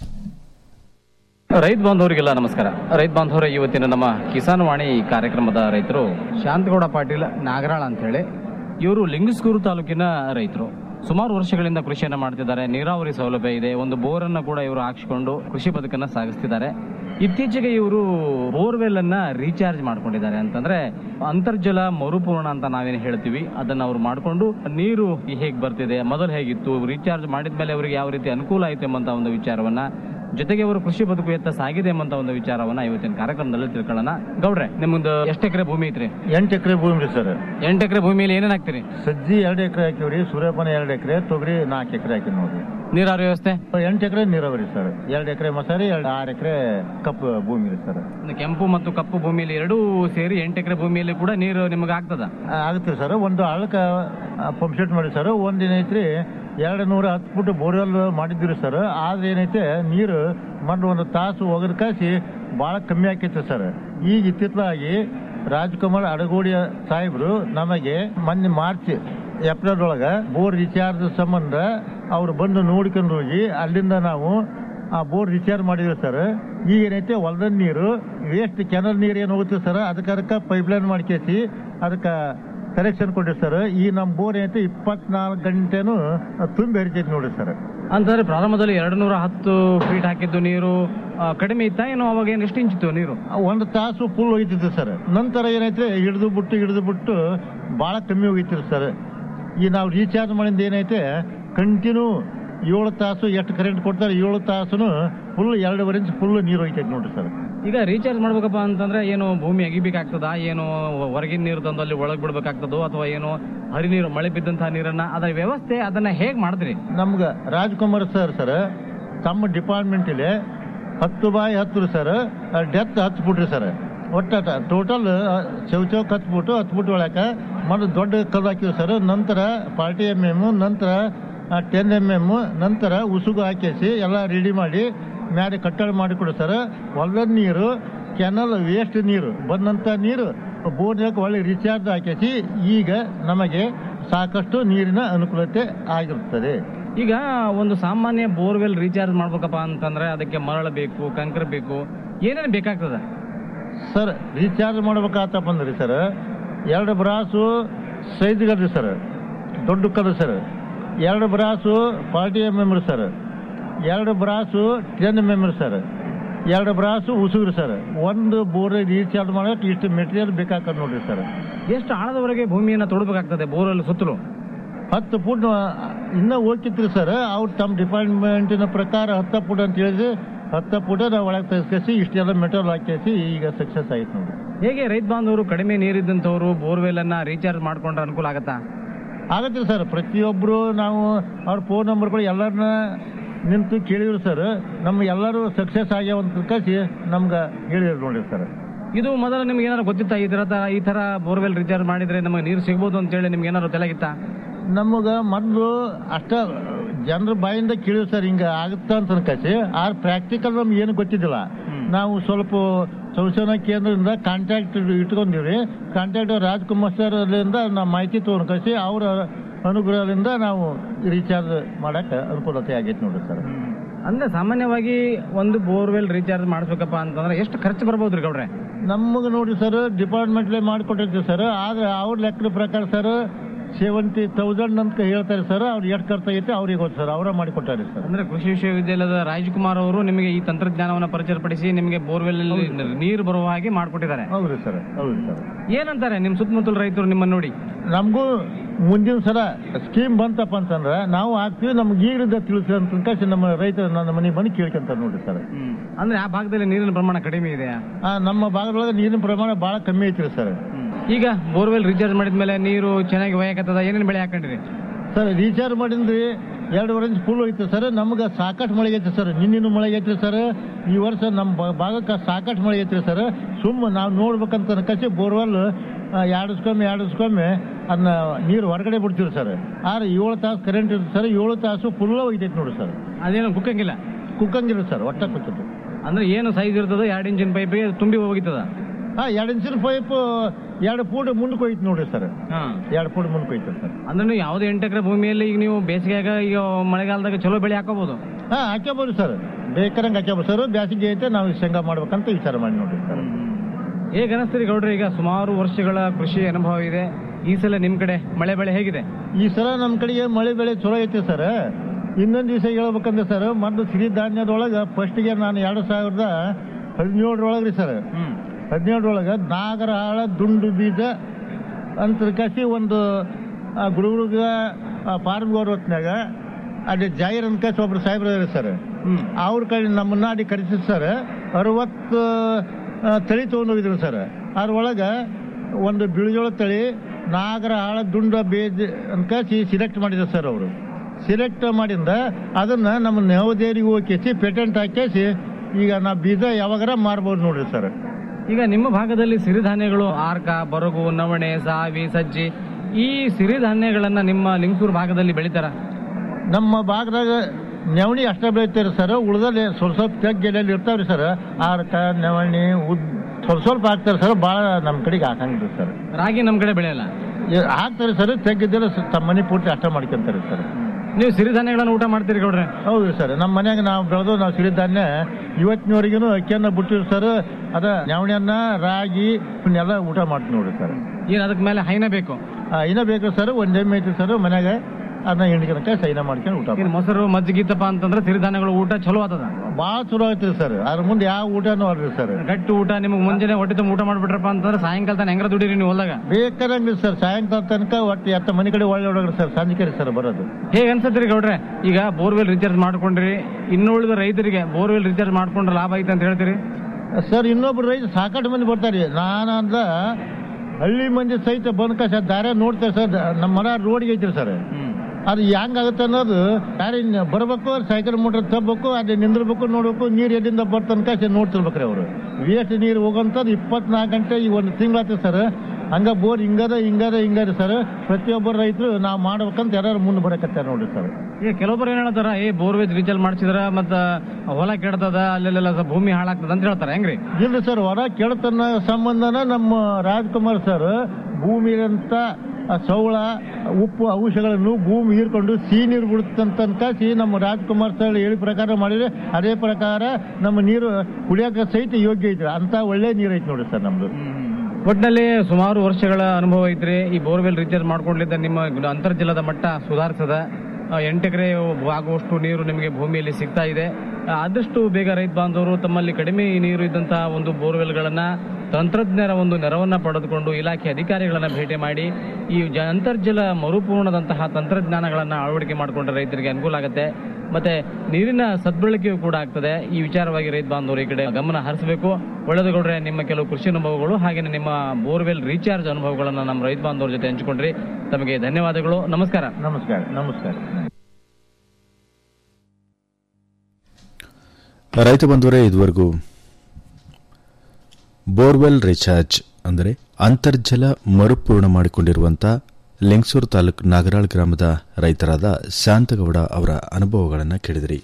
ರೈತ ಬಾಂಧವರಿಗೆಲ್ಲ ನಮಸ್ಕಾರ ರೈತ ಬಾಂಧವರ ಇವತ್ತಿನ ನಮ್ಮ ಕಿಸಾನ್ ವಾಣಿ ಕಾರ್ಯಕ್ರಮದ ರೈತರು ಶಾಂತಗೌಡ ಪಾಟೀಲ್ ನಾಗರಾಳ್ ಅಂತ ಹೇಳಿ ಇವರು ಲಿಂಗಸ್ಗೂರು ತಾಲೂಕಿನ ರೈತರು ಸುಮಾರು ವರ್ಷಗಳಿಂದ ಕೃಷಿಯನ್ನ ಮಾಡ್ತಿದ್ದಾರೆ ನೀರಾವರಿ ಸೌಲಭ್ಯ ಇದೆ ಒಂದು ಬೋರನ್ನ ಕೂಡ ಇವರು ಹಾಕಿಸಿಕೊಂಡು ಕೃಷಿ ಬದುಕನ್ನ ಸಾಗಿಸ್ತಿದ್ದಾರೆ ಇತ್ತೀಚೆಗೆ ಇವರು ಬೋರ್ವೆಲ್ ಅನ್ನ ರೀಚಾರ್ಜ್ ಮಾಡ್ಕೊಂಡಿದ್ದಾರೆ ಅಂತಂದ್ರೆ ಅಂತರ್ಜಲ ಮರುಪೂರ್ಣ ಅಂತ ನಾವೇನು ಹೇಳ್ತೀವಿ ಅದನ್ನ ಅವ್ರು ಮಾಡ್ಕೊಂಡು ನೀರು ಹೇಗೆ ಬರ್ತಿದೆ ಮೊದಲು ಹೇಗಿತ್ತು ರೀಚಾರ್ಜ್ ಮಾಡಿದ್ಮೇಲೆ ಅವರಿಗೆ ಯಾವ ರೀತಿ ಅನುಕೂಲ ಆಯ್ತು ಎಂಬಂತ ಒಂದು ವಿಚಾರವನ್ನ ಜೊತೆಗೆ ಅವರು ಕೃಷಿ ಬದುಕು ಎತ್ತ ಸಾಗಿದೆ ಎಂಬಂತ ಒಂದು ವಿಚಾರವನ್ನ ಇವತ್ತಿನ ಕಾರ್ಯಕ್ರಮದಲ್ಲಿ ತಿಳ್ಕೊಳ್ಳೋಣ ಗೌಡ್ರೆ ನಿಮ್ಮದು ಎಷ್ಟು ಎಕರೆ ಭೂಮಿ ಐತ್ರಿ ಎಂಟು ಎಕರೆ ಭೂಮಿ ರೀ ಸರ್ ಎಂಟು ಎಕರೆ ಭೂಮಿಯಲ್ಲಿ ಏನೇನ್ ಹಾಕ್ತೀರಿ ಸಜ್ಜಿ ಎರಡು ಎಕರೆ ಹಾಕಿವ್ರಿ ಸೂರ್ಯಪಾನ ಎರಡು ಎಕರೆ ತೊಗರಿ ನಾಲ್ಕು ಎಕರೆ ಹಾಕಿ ನೋಡ್ರಿ ನೀರಾವರಿ ವ್ಯವಸ್ಥೆ ಎಂಟು ಎಕರೆ ನೀರಾವರಿ ಸರ್ ಎರಡು ಎಕರೆ ಮಸಾರಿ ಎರಡು ಆರು ಎಕರೆ ಕಪ್ಪು ಭೂಮಿ ರೀ ಸರ್ ಇನ್ನು ಕೆಂಪು ಮತ್ತು ಕಪ್ಪು ಭೂಮಿಯಲ್ಲಿ ಎರಡೂ ಸೇರಿ ಎಂಟು ಎಕರೆ ಭೂಮಿಯಲ್ಲಿ ಕೂಡ ನೀರು ನಿಮಗೆ ಆಗ್ತದ ಆಗುತ್ತೆ ಸರ್ ಒಂದು ಹಳಕ ಪಂಪ್ ಸೆಟ್ ಮಾಡಿ ಸರ್ ಒಂದ್ ಏನೈತ್ರಿ ಎರಡು ನೂರ ಹತ್ತು ಫುಟ್ ಬೋರ್ವೆಲ್ ಮಾಡಿದ್ರಿ ಸರ್ ಆದ್ರೆ ಏನೈತೆ ನೀರು ಮೊನ್ನೆ ಒಂದು ತಾಸು ಒಗದ್ ಕಾಸಿ ಭಾಳ ಕಮ್ಮಿ ಆಕೈತೆ ಸರ್ ಈಗ ಇತ್ತಿತ್ತಲಾಗಿ ರಾಜ್ಕುಮಾರ್ ಅಡಗೋಡಿ ಸಾಹೇಬ್ರು ನಮಗೆ ಮೊನ್ನೆ ಮಾರ್ಚ್ ಏಪ್ರಿಲ್ ಒಳಗ ಬೋರ್ ರಿಚಾರ್ಜ್ ಸಂಬಂಧ ಅವ್ರು ಬಂದು ನೋಡ್ಕೊಂಡು ಹೋಗಿ ಅಲ್ಲಿಂದ ನಾವು ಆ ಬೋರ್ ರಿಚಾರ್ಜ್ ಮಾಡಿದ್ವಿ ಸರ್ ಈಗ ಏನೈತೆ ಹೊಲದ ನೀರು ವೇಸ್ಟ್ ಕೆನಲ್ ನೀರು ಏನು ಹೋಗುತ್ತೆ ಸರ್ ಅದಕ್ಕೆ ಅದಕ್ಕೆ ಪೈಪ್ಲೈನ್ ಮಾಡ್ಕೇಸಿ ಅದಕ್ಕೆ ಕನೆಕ್ಷನ್ ಕೊಟ್ಟಿವಿ ಸರ್ ಈ ನಮ್ಮ ಬೋರ್ ಏನೈತೆ ಇಪ್ಪತ್ನಾಲ್ಕು ಗಂಟೆನೂ ತುಂಬಿ ಹರಿತೈತಿ ನೋಡ್ರಿ ಸರ್ ಅಂತಂದ್ರೆ ಪ್ರಾರಂಭದಲ್ಲಿ ಎರಡು ನೂರ ಹತ್ತು ಫೀಟ್ ಹಾಕಿದ್ದು ನೀರು ಆ, ಕಡಿಮೆ ಇತ್ತಾ ಏನು ಅವಾಗ ಏನು ಎಷ್ಟು ಇಂಚಿತ್ತು ನೀರು ಒಂದು ತಾಸು ಫುಲ್ ಹೋಗಿತ್ತು ಸರ್ ನಂತರ ಏನೈತೆ ಹಿಡಿದು ಬಿಟ್ಟು ಹಿಡಿದು ಬಿಟ್ಟು ಭಾಳ ಕಮ್ಮಿ ಹೋಗಿತ್ತು ಸರ್ ಈ ನಾವು ರೀಚಾರ್ಜ್ ಮಾಡಿದ ಏನೈತೆ ಕಂಟಿನ್ಯೂ ಏಳು ತಾಸು ಎಷ್ಟು ಕರೆಂಟ್ ಕೊಡ್ತಾರೆ ಏಳು ತಾಸು ಫುಲ್ ಎರಡೂವರೆ ಇಂಚ್ ಫುಲ್ ನೀರು ಹೋಗ್ತೈತೆ ನೋಡ್ರಿ ಸರ್ ಈಗ ರೀಚಾರ್ಜ್ ಮಾಡ್ಬೇಕಪ್ಪ ಅಂತಂದ್ರೆ ಏನು ಭೂಮಿ ಅಗಿಬೇಕಾಗ್ತದ ಏನು ಹೊರಗಿನ ನೀರು ತಂದು ಅಲ್ಲಿ ಒಳಗೆ ಬಿಡ್ಬೇಕಾಗ್ತದೋ ಅಥವಾ ಏನು ಹರಿ ನೀರು ಮಳೆ ಬಿದ್ದಂತಹ ನೀರನ್ನ ಅದರ ವ್ಯವಸ್ಥೆ ಅದನ್ನ ಹೇಗ್ ಮಾಡಿದ್ರಿ ನಮ್ಗೆ ರಾಜ್ಕುಮಾರ್ ಸರ್ ಸರ್ ತಮ್ಮ ಡಿಪಾರ್ಟ್ಮೆಂಟಲ್ಲಿ ಹತ್ತು ಬಾಯಿ ಹತ್ತು ಸರ್ ಡೆತ್ ಹತ್ತು ಬಿಟ್ರಿ ಸರ್ ಒಟ್ಟ ಟೋಟಲ್ ಚೌ ಚೌಕ್ ಹತ್ಬಿಟ್ಟು ಹತ್ಬಿಟ್ಟು ಒಳಕ ಮೊದಲು ದೊಡ್ಡ ಕಲ್ಲು ಹಾಕಿವಿ ಸರ್ ನಂತರ ಪಾರ್ಟಿ ಎಮ್ ಎಮ್ ನಂತರ ಟೆನ್ ಎಮ್ ಎಮ್ ನಂತರ ಉಸುಗು ಹಾಕಿಸಿ ಎಲ್ಲ ರೆಡಿ ಮಾಡಿ ಮ್ಯಾಲೆ ಕಟ್ಟಡ ಮಾಡಿಕೊಡು ಸರ್ ಹೊಲದ ನೀರು ಕೆನಲ್ ವೇಸ್ಟ್ ನೀರು ಬಂದಂಥ ನೀರು ಬೋರ್ನಾಗ ಒಳ್ಳೆ ರಿಚಾರ್ಜ್ ಹಾಕಿಸಿ ಈಗ ನಮಗೆ ಸಾಕಷ್ಟು ನೀರಿನ ಅನುಕೂಲತೆ ಆಗಿರುತ್ತದೆ ಈಗ ಒಂದು ಸಾಮಾನ್ಯ ಬೋರ್ವೆಲ್ ರೀಚಾರ್ಜ್ ಮಾಡ್ಬೇಕಪ್ಪ ಅಂತಂದ್ರೆ ಅದಕ್ಕೆ ಮರಳು ಬೇಕು ಕಂಕರ್ ಬೇಕು ಏನೇನು ಬೇಕಾಗ್ತದ ಸರ್ ರೀಚಾರ್ಜ್ ಮಾಡ್ಬೇಕಾತಪ್ಪ ಅಂದ್ರಿ ಸರ್ ಎರಡು ಬ್ರಾಸು ಸೈಜ್ಗಲ್ರಿ ಸರ್ ದೊಡ್ಡ ಕಲ್ಲು ಸರ್ ಎರಡು ಬ್ರಾಸು ಪಾರ್ಟಿ ಮೆಂಬರ್ ಸರ್ ಎರಡು ಬ್ರಾಸು ಟೆನ್ ಮೆಂಬರ್ ಸರ್ ಎರಡು ಬ್ರಾಸು ಉಸುಗ್ರಿ ಸರ್ ಒಂದು ಬೋರ್ ರೀಚಾರ್ಜ್ ಮಾಡಕ್ಕೆ ಇಷ್ಟು ಮೆಟೀರಿಯಲ್ ಬೇಕಾಗ್ತದೆ ನೋಡ್ರಿ ಸರ್ ಎಷ್ಟು ಆಳದವರೆಗೆ ಭೂಮಿಯನ್ನು ತೊಡಬೇಕಾಗ್ತದೆ ಬೋರ್ವೆಲ್ ಸುತ್ತಲೂ ಹತ್ತು ಫುಟ್ ಇನ್ನೂ ಹೋಗಿತ್ರಿ ಸರ್ ಅವ್ರು ತಮ್ಮ ಡಿಪಾರ್ಟ್ಮೆಂಟಿನ ಪ್ರಕಾರ ಹತ್ತು ಫುಟ್ ಅಂತ ಹೇಳಿದ್ರೆ ಹತ್ತು ಫುಟ್ ನಾವು ಒಳಗೆ ತೆಗೆಸಿ ಇಷ್ಟೆಲ್ಲ ಮೆಟೀರಿಯಲ್ ಹಾಕಿಸಿ ಈಗ ಸಕ್ಸಸ್ ಆಯ್ತು ನೋಡ್ರಿ ಹೇಗೆ ರೈತ ಬಾಂಧವರು ಕಡಿಮೆ ನೀರಿದ್ದಂಥವ್ರು ಬೋರ್ವೆಲ್ ಅನ್ನ ರೀಚಾರ್ಜ್ ಮಾಡ್ಕೊಂಡ್ರೆ ಅನುಕೂಲ ಆಗತ್ತಾ ಆಗತ್ತೆ ಸರ್ ಪ್ರತಿಯೊಬ್ಬರು ನಾವು ಅವ್ರ ಫೋನ್ ನಂಬರ್ಗಳು ಎಲ್ಲರನ್ನ ನಿಂತು ಕೇಳಿದ್ರು ಸರ್ ನಮ್ಮ ಎಲ್ಲರೂ ಸಕ್ಸಸ್ ಆಗ್ಯಾವ ಅಂತ ಕಳಿಸಿ ನಮ್ಗೆ ಹೇಳಿದ್ರು ನೋಡ್ರಿ ಸರ್ ಇದು ಮೊದಲು ನಿಮ್ಗೆ ಏನಾದ್ರು ಗೊತ್ತಿತ್ತಾ ಈ ತರ ಈ ತರ ಬೋರ್ವೆಲ್ ರೀಚಾರ್ಜ್ ಮಾಡಿದ್ರೆ ನಮಗೆ ನೀರು ಸಿಗ್ಬೋದು ಅಂತ ಹೇಳಿ ನಿಮ್ಗೆ ಏನಾದ್ರು ತಲೆಗಿತ್ತಾ ನಮಗೆ ಮೊದಲು ಅಷ್ಟ ಜನರ ಬಾಯಿಂದ ಕೇಳಿದ್ರು ಸರ್ ಹಿಂಗೆ ಆಗುತ್ತಾ ಅಂತ ಅನ್ಕಸಿ ಆ ಪ್ರಾಕ್ಟಿಕಲ್ ನಮ್ಗೆ ಏನು ಗೊತ್ತಿದ್ದಿಲ್ಲ ನಾವು ಸ್ವಲ್ಪ ಸಂಶೋಧನಾ ಕೇಂದ್ರದಿಂದ ಕಾಂಟ್ಯಾಕ್ಟ್ ಇಟ್ಕೊಂಡಿವ್ರಿ ಕಾಂಟ್ಯಾಕ್ಟ್ ರಾಜ್ಕುಮಾರ್ ಸರ್ ಅಲ್ಲಿಂದ ನಾವು ಮಾಹಿತಿ ತೊಗೊಂಡು ಕಳಿಸಿ ಅವರ ಅನುಗ್ರಹದಿಂದ ನಾವು ರೀಚಾರ್ಜ್ ಮಾಡಕ್ಕೆ ಅನುಕೂಲತೆ ಆಗೈತೆ ನೋಡ್ರಿ ಸರ್ ಅಂದ್ರೆ ಸಾಮಾನ್ಯವಾಗಿ ಒಂದು ಬೋರ್ವೆಲ್ ರೀಚಾರ್ಜ್ ಮಾಡಿಸ್ಬೇಕಪ್ಪ ಅಂತಂದ್ರೆ ಎಷ್ಟು ಖರ್ಚು ಬರ್ಬೋದ್ರಿ ಗೌಡ್ರೆ ನಮಗೆ ನೋಡಿ ಸರ್ ಡಿಪಾರ್ಟ್ಮೆಂಟ್ಲೇ ಮಾಡಿಕೊಟ್ಟಿರ್ತೀವಿ ಸರ್ ಆದ್ರೆ ಅವ್ರ ಲೆಕ್ಕದ ಪ್ರಕಾರ ಸರ್ ಸೆವೆಂಟಿ ತೌಸಂಡ್ ಅಂತ ಹೇಳ್ತಾರೆ ಸರ್ ಅವ್ರು ಎಷ್ಟು ಖರ್ಚು ಆಗೈತೆ ಅವ್ರಿಗೆ ಗೊತ್ತು ಸರ್ ಅವರ ಮಾಡಿಕೊಟ್ಟಾರೆ ಸರ್ ಅಂದ್ರೆ ಕೃಷಿ ವಿಶ್ವವಿದ್ಯಾಲಯದ ರಾಜ್ಕುಮಾರ್ ಅವರು ನಿಮಗೆ ಈ ತಂತ್ರಜ್ಞಾನವನ್ನು ಪರಿಚಯಪಡಿಸಿ ನಿಮಗೆ ಬೋರ್ವೆಲ್ ನೀರು ಬರುವ ಹಾಗೆ ಮಾಡಿಕೊಟ್ಟಿದ್ದಾರೆ ಹೌದು ಸರ್ ಹೌದು ಸರ್ ಏನಂತಾರೆ ನಿಮ್ ಸುತ್ತಮುತ್ತಲ ರೈತರು ನಿಮ್ಮನ್ನ ನೋಡಿ ನಮಗೂ ಮುಂದಿನ ಸಲ ಸ್ಕೀಮ್ ಬಂತಪ್ಪ ಅಂತಂದ್ರೆ ನಾವು ಹಾಕ್ತೀವಿ ನಮ್ಗೆ ಈಗಿಂದ ತಿಳಿಸಿ ಅಂತ ಕಳಿಸಿ ನಮ್ಮ ರೈತರು ನನ್ನ ಮನೆಗೆ ಬಂದು ಕೇಳ್ಕೊಂತಾರೆ ನೋಡ್ರಿ ಸರ್ ಅಂದ್ರೆ ಆ ಭಾಗದಲ್ಲಿ ನೀರಿನ ಪ್ರಮಾಣ ಕಡಿಮೆ ಇದೆಯಾ ಆ, ನಮ್ಮ ಭಾಗದೊಳಗೆ ನೀರಿನ ಪ್ರಮಾಣ ಭಾಳ ಕಮ್ಮಿ ಐತ್ರಿ ಸರ್ ಈಗ ಬೋರ್ವೆಲ್ ರೀಚಾರ್ಜ್ ಮಾಡಿದ್ಮೇಲೆ ನೀರು ಚೆನ್ನಾಗಿ ಒಯ್ಯಕತ್ತದ ಏನೇನು ಬೆಳೆ ಹಾಕೊಂಡಿರಿ ಸರ್ ರೀಚಾರ್ಜ್ ಮಾಡಿದ್ರಿ ಎರಡೂವರೆ ಇಂಚ್ ಫುಲ್ ಐತೆ ಸರ್ ನಮ್ಗೆ ಸಾಕಷ್ಟು ಮಳೆ ಐತೆ ಸರ್ ನಿನ್ನಿನ ಮಳೆ ಐತ್ರಿ ಸರ್ ಈ ವರ್ಷ ನಮ್ಮ ಬ- ಭಾಗಕ್ಕೆ ಸಾಕಷ್ಟು ಮಳೆ ಐತ್ರಿ ಸರ್ ಸುಮ್ಮ ನಾವು ನೋಡ್ಬೇಕಂತ ಕಸಿ ಬೋರ್ವೆಲ್ ಎರಡಿಸ್ಕೊಮ್ಮೆ ಎರಡಿಸ್ಕೊಮ್ಮೆ ಅದನ್ನ ನೀರು ಹೊರಗಡೆ ಬಿಡ್ತೀವಿ ಸರ್ ಆದ್ರೆ ಏಳು ತಾಸು ಕರೆಂಟ್ ಇರುತ್ತೆ ಸರ್ ಏಳು ತಾಸು ಫುಲ್ ಒಯ್ತೈತೆ ನೋಡಿ ಸರ್ ಅದೇನು ಕುಕ್ಕಂಗಿಲ್ಲ ಕುಕ್ಕಂಗಿಲ್ಲ ಸರ್ ಒಟ್ಟ ಕುಚ್ಚುತ್ತೆ ಅಂದ್ರೆ ಏನು ಸೈಜ್ ಇರ್ತದೋ ಎರಡು ಇಂಚಿನ ಪೈಪಿಗೆ ತುಂಬಿ ಹೋಗಿತ್ತದ ಹಾಂ ಎರಡು ಇಂಚಿನ ಪೈಪ್ ಎರಡು ಫೂಟ್ ಮುಂದಕ್ಕೆ ಹೋಯ್ತು ನೋಡ್ರಿ ಸರ್ ಎರಡು ಫೂಟ್ ಮುಂದಕ್ಕೆ ಹೋಯ್ತು ಸರ್ ಅಂದ್ರೆ ನೀವು ಯಾವುದೇ ಎಂಟು ಎಕರೆ ಭೂಮಿಯಲ್ಲಿ ಈಗ ನೀವು ಬೇಸಿಗೆಯಾಗ ಈಗ ಮಳೆಗಾಲದಾಗ ಚಲೋ ಬೆಳೆ ಹಾಕೋಬಹುದು ಹಾಂ ಹಾಕ್ಯಬೋದು ಸರ್ ಬೇಕಾರಂಗೆ ಹಾಕ್ಯಬೋದು ಸರ್ ಬ್ಯಾಸಿಗೆ ಐತೆ ನಾವು ಶೇಂಗಾ ಮಾಡ್ಬೇಕಂತ ವಿಚಾರ ಮಾಡಿ ನೋಡ್ರಿ ಸರ್ ಹೇಗೆ ಅನಿಸ್ತೀರಿ ಗೌಡ್ರೆ ಈಗ ಸುಮಾರು ವರ್ಷಗಳ ಕೃಷಿ ಅನುಭವ ಇದೆ ಈ ಸಲ ನಿಮ್ ಕಡೆ ಮಳೆ ಬೆಳೆ ಹೇಗಿದೆ ಈ ಸಲ ನಮ್ಮ ಕಡೆಗೆ ಮಳೆ ಬೆಳೆ ಚಲೋ ಐತೆ ಸರ್ ಇನ್ನೊಂದು ದಿವಸ ಹೇಳ್ಬೇಕಂದ್ರೆ ಸರ್ ಮೊದಲು ಸಿರಿಧಾನ್ಯದೊಳಗೆ ಫಸ್ಟಿಗೆ ನಾನು ಎರಡು ಸಾವಿರದ ಹದಿನೇಳರೊಳಗೆ ರೀ ಸರ್ ಹದಿನೇಳರೊಳಗೆ ನಾಗರ ಹಾಳ ದುಂಡು ಬೀಜ ಅಂತ ಕಸಿ ಒಂದು ಗುಡುಗುಡುಗ ಫಾರ್ಮ್ ಗೌರ್ ಹೊತ್ನಾಗ ಅಲ್ಲಿ ಜಾಯಿರ್ ಅಂತ ಕಸಿ ಒಬ್ರು ಸಾಹೇಬ್ರು ಇದಾರೆ ಸರ್ ಅವ್ರ ಕಡೆ ನಮ್ಮನ್ನ ಅಲ್ಲಿ ಕರೆಸಿ ಸರ್ ಅರವತ್ತು ಆ, ತಳಿ ತೊಗೊಂಡೋಗಿದ್ರು ಸರ್ ಅದ್ರೊಳಗೆ ಒಂದು ಬಿಳಿಜೋಳ ತಳಿ ನಾಗರ ಹಾಳ ದುಂಡ ಬೇಜ್ ಅಂತ ಕಸಿ ಸಿಲೆಕ್ಟ್ ಮಾಡಿದ್ರು ಸರ್ ಅವರು ಸಿಲೆಕ್ಟ್ ಮಾಡಿಂದ ಅದನ್ನ ನಮ್ಮ ನವದೇರಿಗೆ ಹೋಗಿಸಿ ಪೇಟೆಂಟ್ ಹಾಕಿಸಿ ಈಗ ನಾ ಬೀಜ ಯಾವಾಗಾರ ಮಾರ್ಬೋದು ನೋಡ್ರಿ ಸರ್ ಈಗ ನಿಮ್ಮ ಭಾಗದಲ್ಲಿ ಸಿರಿಧಾನ್ಯಗಳು ಆರ್ಕ ಬರಗು ನವಣೆ ಸಾವಿ ಸಜ್ಜಿ ಈ ಸಿರಿಧಾನ್ಯಗಳನ್ನ ನಿಮ್ಮ ಲಿಂಗಸೂರು ಭಾಗದಲ್ಲಿ ಬೆಳಿತಾರ ನಮ್ಮ ಭಾಗದಾಗ ನವಣಿ ಅಷ್ಟೇ ಬೆಳಿತಾರೆ ಸರ್ ಉಳ್ದಲ್ಲಿ ಸ್ವಲ್ಪ ಸ್ವಲ್ಪ ತೆಗ್ಗೆಲೆಯಲ್ಲಿ ಇರ್ತಾವ್ರಿ ಸರ್ ಆರ್ಕ ನವಣಿ ಉದ್ ಸ್ವಲ್ಪ ಸ್ವಲ್ಪ ಹಾಕ್ತಾರೆ ಸರ್ ಭಾಳ ನಮ್ಮ ಕಡೆಗೆ ಹಾಕಂಗಿಲ್ಲ ಸರ್ ರಾಗಿ ನಮ್ ಕಡೆ ಬೆಳೆಯಲ್ಲ ಏ- ಹಾಕ್ತಾರೆ ಸರ್ ತೆಗ್ಗಿದ್ದರೆ ತಮ್ಮ ಮನೆ ಪೂರ್ತಿ ಅಷ್ಟೇ ಮಾಡ್ಕೊಂತಾರೆ ಸರ್ ನೀವು ಸಿರಿಧಾನ್ಯಗಳನ್ನ ಊಟ ಮಾಡ್ತೀರಿ ಗೌಡ್ರೆ ಹೌದು ಸರ್ ನಮ್ಮ ಮನ್ಯಾಗ ನಾವು ಬೆಳೆದು ನಾವು ಸಿರಿಧಾನ್ಯ ಇವತ್ತಿನವರೆಗೂ ಅಕ್ಕಿಯನ್ನ ಬಿಟ್ಟಿವಿ ಸರ್ ಅದ ನವಣಿಯನ್ನ ರಾಗಿ ಇವನ್ನೆಲ್ಲ ಊಟ ಮಾಡ್ತೀವಿ ನೋಡ್ರಿ ಸರ್ ಏನ್ ಅದಕ್ಕೆ ಮೇಲೆ ಹೈನ ಬೇಕು ಇನ್ನ ಬೇಕು ಸರ್ ಒಂದ್ ಎಮ್ಮೆ ಐತಿ ಸರ್ ಮನ್ಯಾಗ ಅದನ್ನ ಹಿಂಡ್ಕನಕ ಸೈನ ಮಾಡ್ಕೊಂಡು ಊಟ ಏನ್ ಮೊಸರು ಮಜ್ಜಿಗಿತ್ತಪ್ಪ ಅಂತಂದ್ರೆ ಸಿರಿಧಾನ್ಯಗಳು ಊಟ ಚಲೋ ಆತದ ಭಾಳ ಚಲೋ ಐತ್ರಿ ಸರ್ ಅದ್ರ ಮುಂದೆ ಯಾವ ಊಟನೂ ಅಲ್ರಿ ಸರ್ ಗಟ್ಟಿ ಊಟ ನಿಮ್ಗೆ ಮುಂಜಾನೆ ಹೊಟ್ಟೆ ತುಂಬ ಊಟ ಮಾಡ್ಬಿಟ್ರಪ್ಪ ಅಂತಂದ್ರೆ ಸಾಯಂಕಾಲ ತನ ಹೆಂಗ್ರ ದುಡೀರಿ ನೀವು ಹೊಲ್ದಾಗ ಬೇಕಾದಂಗ್ರಿ ಸರ್ ಸಾಯಂಕಾಲ ತನಕ ಒಟ್ಟು ಎತ್ತ ಮನೆ ಕಡೆ ಒಳ್ಳೆ ಹೊಡಗ್ರಿ ಸರ್ ಸಂಜೆ ಸರ್ ಬರೋದು ಹೇಗೆ ಅನ್ಸತ್ರಿ ಗೌಡ್ರೆ ಈಗ ಬೋರ್ವೆಲ್ ರೀಚಾರ್ಜ್ ಮಾಡ್ಕೊಂಡ್ರಿ ಇನ್ನುಳಿದ ರೈತರಿಗೆ ಬೋರ್ವೆಲ್ ರೀಚಾರ್ಜ್ ಮಾಡ್ಕೊಂಡ್ರೆ ಲಾಭ ಐತೆ ಅಂತ ಹೇಳ್ತೀರಿ ಸರ್ ಇನ್ನೊಬ್ರು ರೈತ ಸಾಕಷ್ಟು ಮಂದಿ ಬರ್ತಾರೆ ನಾನು ಅಂದ ಹಳ್ಳಿ ಮಂದಿ ಸಹಿತ ಬಂದ್ಕ ಸರ್ ದಾರ ನೋಡ್ತಾರೆ ಸರ್ ನಮ್ಮ ಮರ ರೋಡ್ಗೆ ಐತ್ರಿ ಸರ್ ಅದು ಹೆಂಗಾಗುತ್ತೆ ಅನ್ನೋದು ದಾರಿ ಬರ್ಬೇಕು ಸೈಕಲ್ ಮೋಟ್ರ್ ತಗೋಬೇಕು ಅಲ್ಲಿ ನಿಂದಿರ್ಬೇಕು ನೋಡ್ಬೇಕು ನೀರು ಎಲ್ಲಿಂದ ಬರ್ತನಕ ನೋಡ್ತಿರ್ಬೇಕ್ರಿ ಅವರು ವೇಸ್ಟ್ ನೀರು ಹೋಗೋಂಥದ್ದು ಇಪ್ಪತ್ನಾಲ್ಕು ಗಂಟೆ ಈ ಒಂದು ತಿಂಗಳಾಗ್ತದೆ ಸರ್ ಹಂಗ ಬೋರ್ ಹಿಂಗದ ಹಿಂಗದ ಹಿಂಗದ ಸರ್ ಪ್ರತಿಯೊಬ್ಬರು ರೈತರು ನಾವು ಮಾಡ್ಬೇಕಂತ ಯಾರು ಮುಂದೆ ಬರಕತ್ತಾರೆ ನೋಡ್ರಿ ಸರ್ ಈಗ ಕೆಲವೊಬ್ಬರು ಏನ್ ಹೇಳ್ತಾರ ಏ ಬೋರ್ವೆಲ್ ರೀಚಾರ್ಜ್ ಮಾಡ್ಸಿದ್ರ ಮತ್ತ ಹೊಲ ಕೆಡ್ತದ ಅಲ್ಲೆಲ್ಲ ಸ್ವಲ್ಪ ಭೂಮಿ ಹಾಳಾಗ್ತದ ಅಂತ ಹೇಳ್ತಾರೆ ಹೆಂಗ್ರಿ ಇಲ್ಲ ಸರ್ ಹೊರ ಕೆಳತನ ಸಂಬಂಧನ ನಮ್ಮ ರಾಜ್ಕುಮಾರ್ ಸರ್ ಭೂಮಿಯಂತ ಆ ಸೌಳ ಉಪ್ಪು ಅಂಶಗಳನ್ನು ಭೂಮಿ ಹೀರ್ಕೊಂಡು ಸಿಹಿ ನೀರು ಬಿಡುತ್ತಂತ ಕಾಸಿ ನಮ್ಮ ರಾಜ್ಕುಮಾರ್ ಸರ್ ಹೇಳಿ ಪ್ರಕಾರ ಮಾಡಿದ್ರೆ ಅದೇ ಪ್ರಕಾರ ನಮ್ಮ ನೀರು ಕುಡಿಯಕ್ಕೆ ಸಹಿತ ಯೋಗ್ಯ ಐತ್ರಿ ಅಂತ ಒಳ್ಳೆ ನೀರು ಐತಿ ನೋಡಿ ಸರ್ ನಮ್ದು ಒಟ್ಟಿನಲ್ಲಿ ಸುಮಾರು ವರ್ಷಗಳ ಅನುಭವ ಐತ್ರಿ ಈ ಬೋರ್ವೆಲ್ ರೀಚಾರ್ಜ್ ಮಾಡ್ಕೊಂಡ್ಲಿದ್ದ ನಿಮ್ಮ ಅಂತರ್ಜಲದ ಮಟ್ಟ ಸುಧಾರಿಸದ ಆ, ಎಂಟು ಎಕರೆ ಆಗುವಷ್ಟು ನೀರು ನಿಮಗೆ ಭೂಮಿಯಲ್ಲಿ ಸಿಗ್ತಾ ಇದೆ ಆ, ಆದಷ್ಟು ಬೇಗ ರೈತ ಬಾಂಧವರು ತಮ್ಮಲ್ಲಿ ಕಡಿಮೆ ನೀರು ಇದ್ದಂತಹ ಒಂದು ಬೋರ್ವೆಲ್ಗಳನ್ನ ತಂತ್ರಜ್ಞರ ಒಂದು ನೆರವನ್ನ ಪಡೆದುಕೊಂಡು ಇಲಾಖೆ ಅಧಿಕಾರಿಗಳನ್ನ ಭೇಟಿ ಮಾಡಿ ಈ ಜ ಅಂತರ್ಜಲ ಮರುಪೂರ್ಣದಂತಹ ತಂತ್ರಜ್ಞಾನಗಳನ್ನ ಅಳವಡಿಕೆ ಮಾಡಿಕೊಂಡ್ರೆ ರೈತರಿಗೆ ಅನುಕೂಲ ಆಗುತ್ತೆ ಮತ್ತೆ ನೀರಿನ ಸದ್ಬಳಕೆಯೂ ಕೂಡ ಆಗ್ತದೆ ಈ ವಿಚಾರವಾಗಿ ರೈತ ಬಾಂಧವರು ಈ ಕಡೆ ಗಮನ ಹರಿಸಬೇಕು ಒಳ್ಳೆದುಗೌಡ್ರೆ ನಿಮ್ಮ ಕೆಲವು ಕೃಷಿ ಅನುಭವಗಳು ಹಾಗೆಯೇ ನಿಮ್ಮ ಬೋರ್ವೆಲ್ ರೀಚಾರ್ಜ್ ಅನುಭವಗಳನ್ನ ನಮ್ಮ ರೈತ ಬಾಂಧವರ ಜೊತೆ ಹಂಚಿಕೊಂಡ್ರಿ ತಮಗೆ ಧನ್ಯವಾದಗಳು ನಮಸ್ಕಾರ ನಮಸ್ಕಾರ ನಮಸ್ಕಾರ ರೈತ ಬಂಧುವರೇ ಇದುವರೆಗೂ ಬೋರ್ವೆಲ್ ರಿಚಾರ್ಜ್ ಅಂದರೆ ಅಂತರ್ಜಲ ಮರುಪೂರ್ಣ ಮಾಡಿಕೊಂಡಿರುವಂಥ ಲಿಂಗಸೂರು ತಾಲೂಕು ನಾಗರಾಳ್ ಗ್ರಾಮದ ರೈತರಾದ ಶಾಂತಗೌಡ ಅವರ ಅನುಭವಗಳನ್ನು ಕೇಳಿದಿರಿ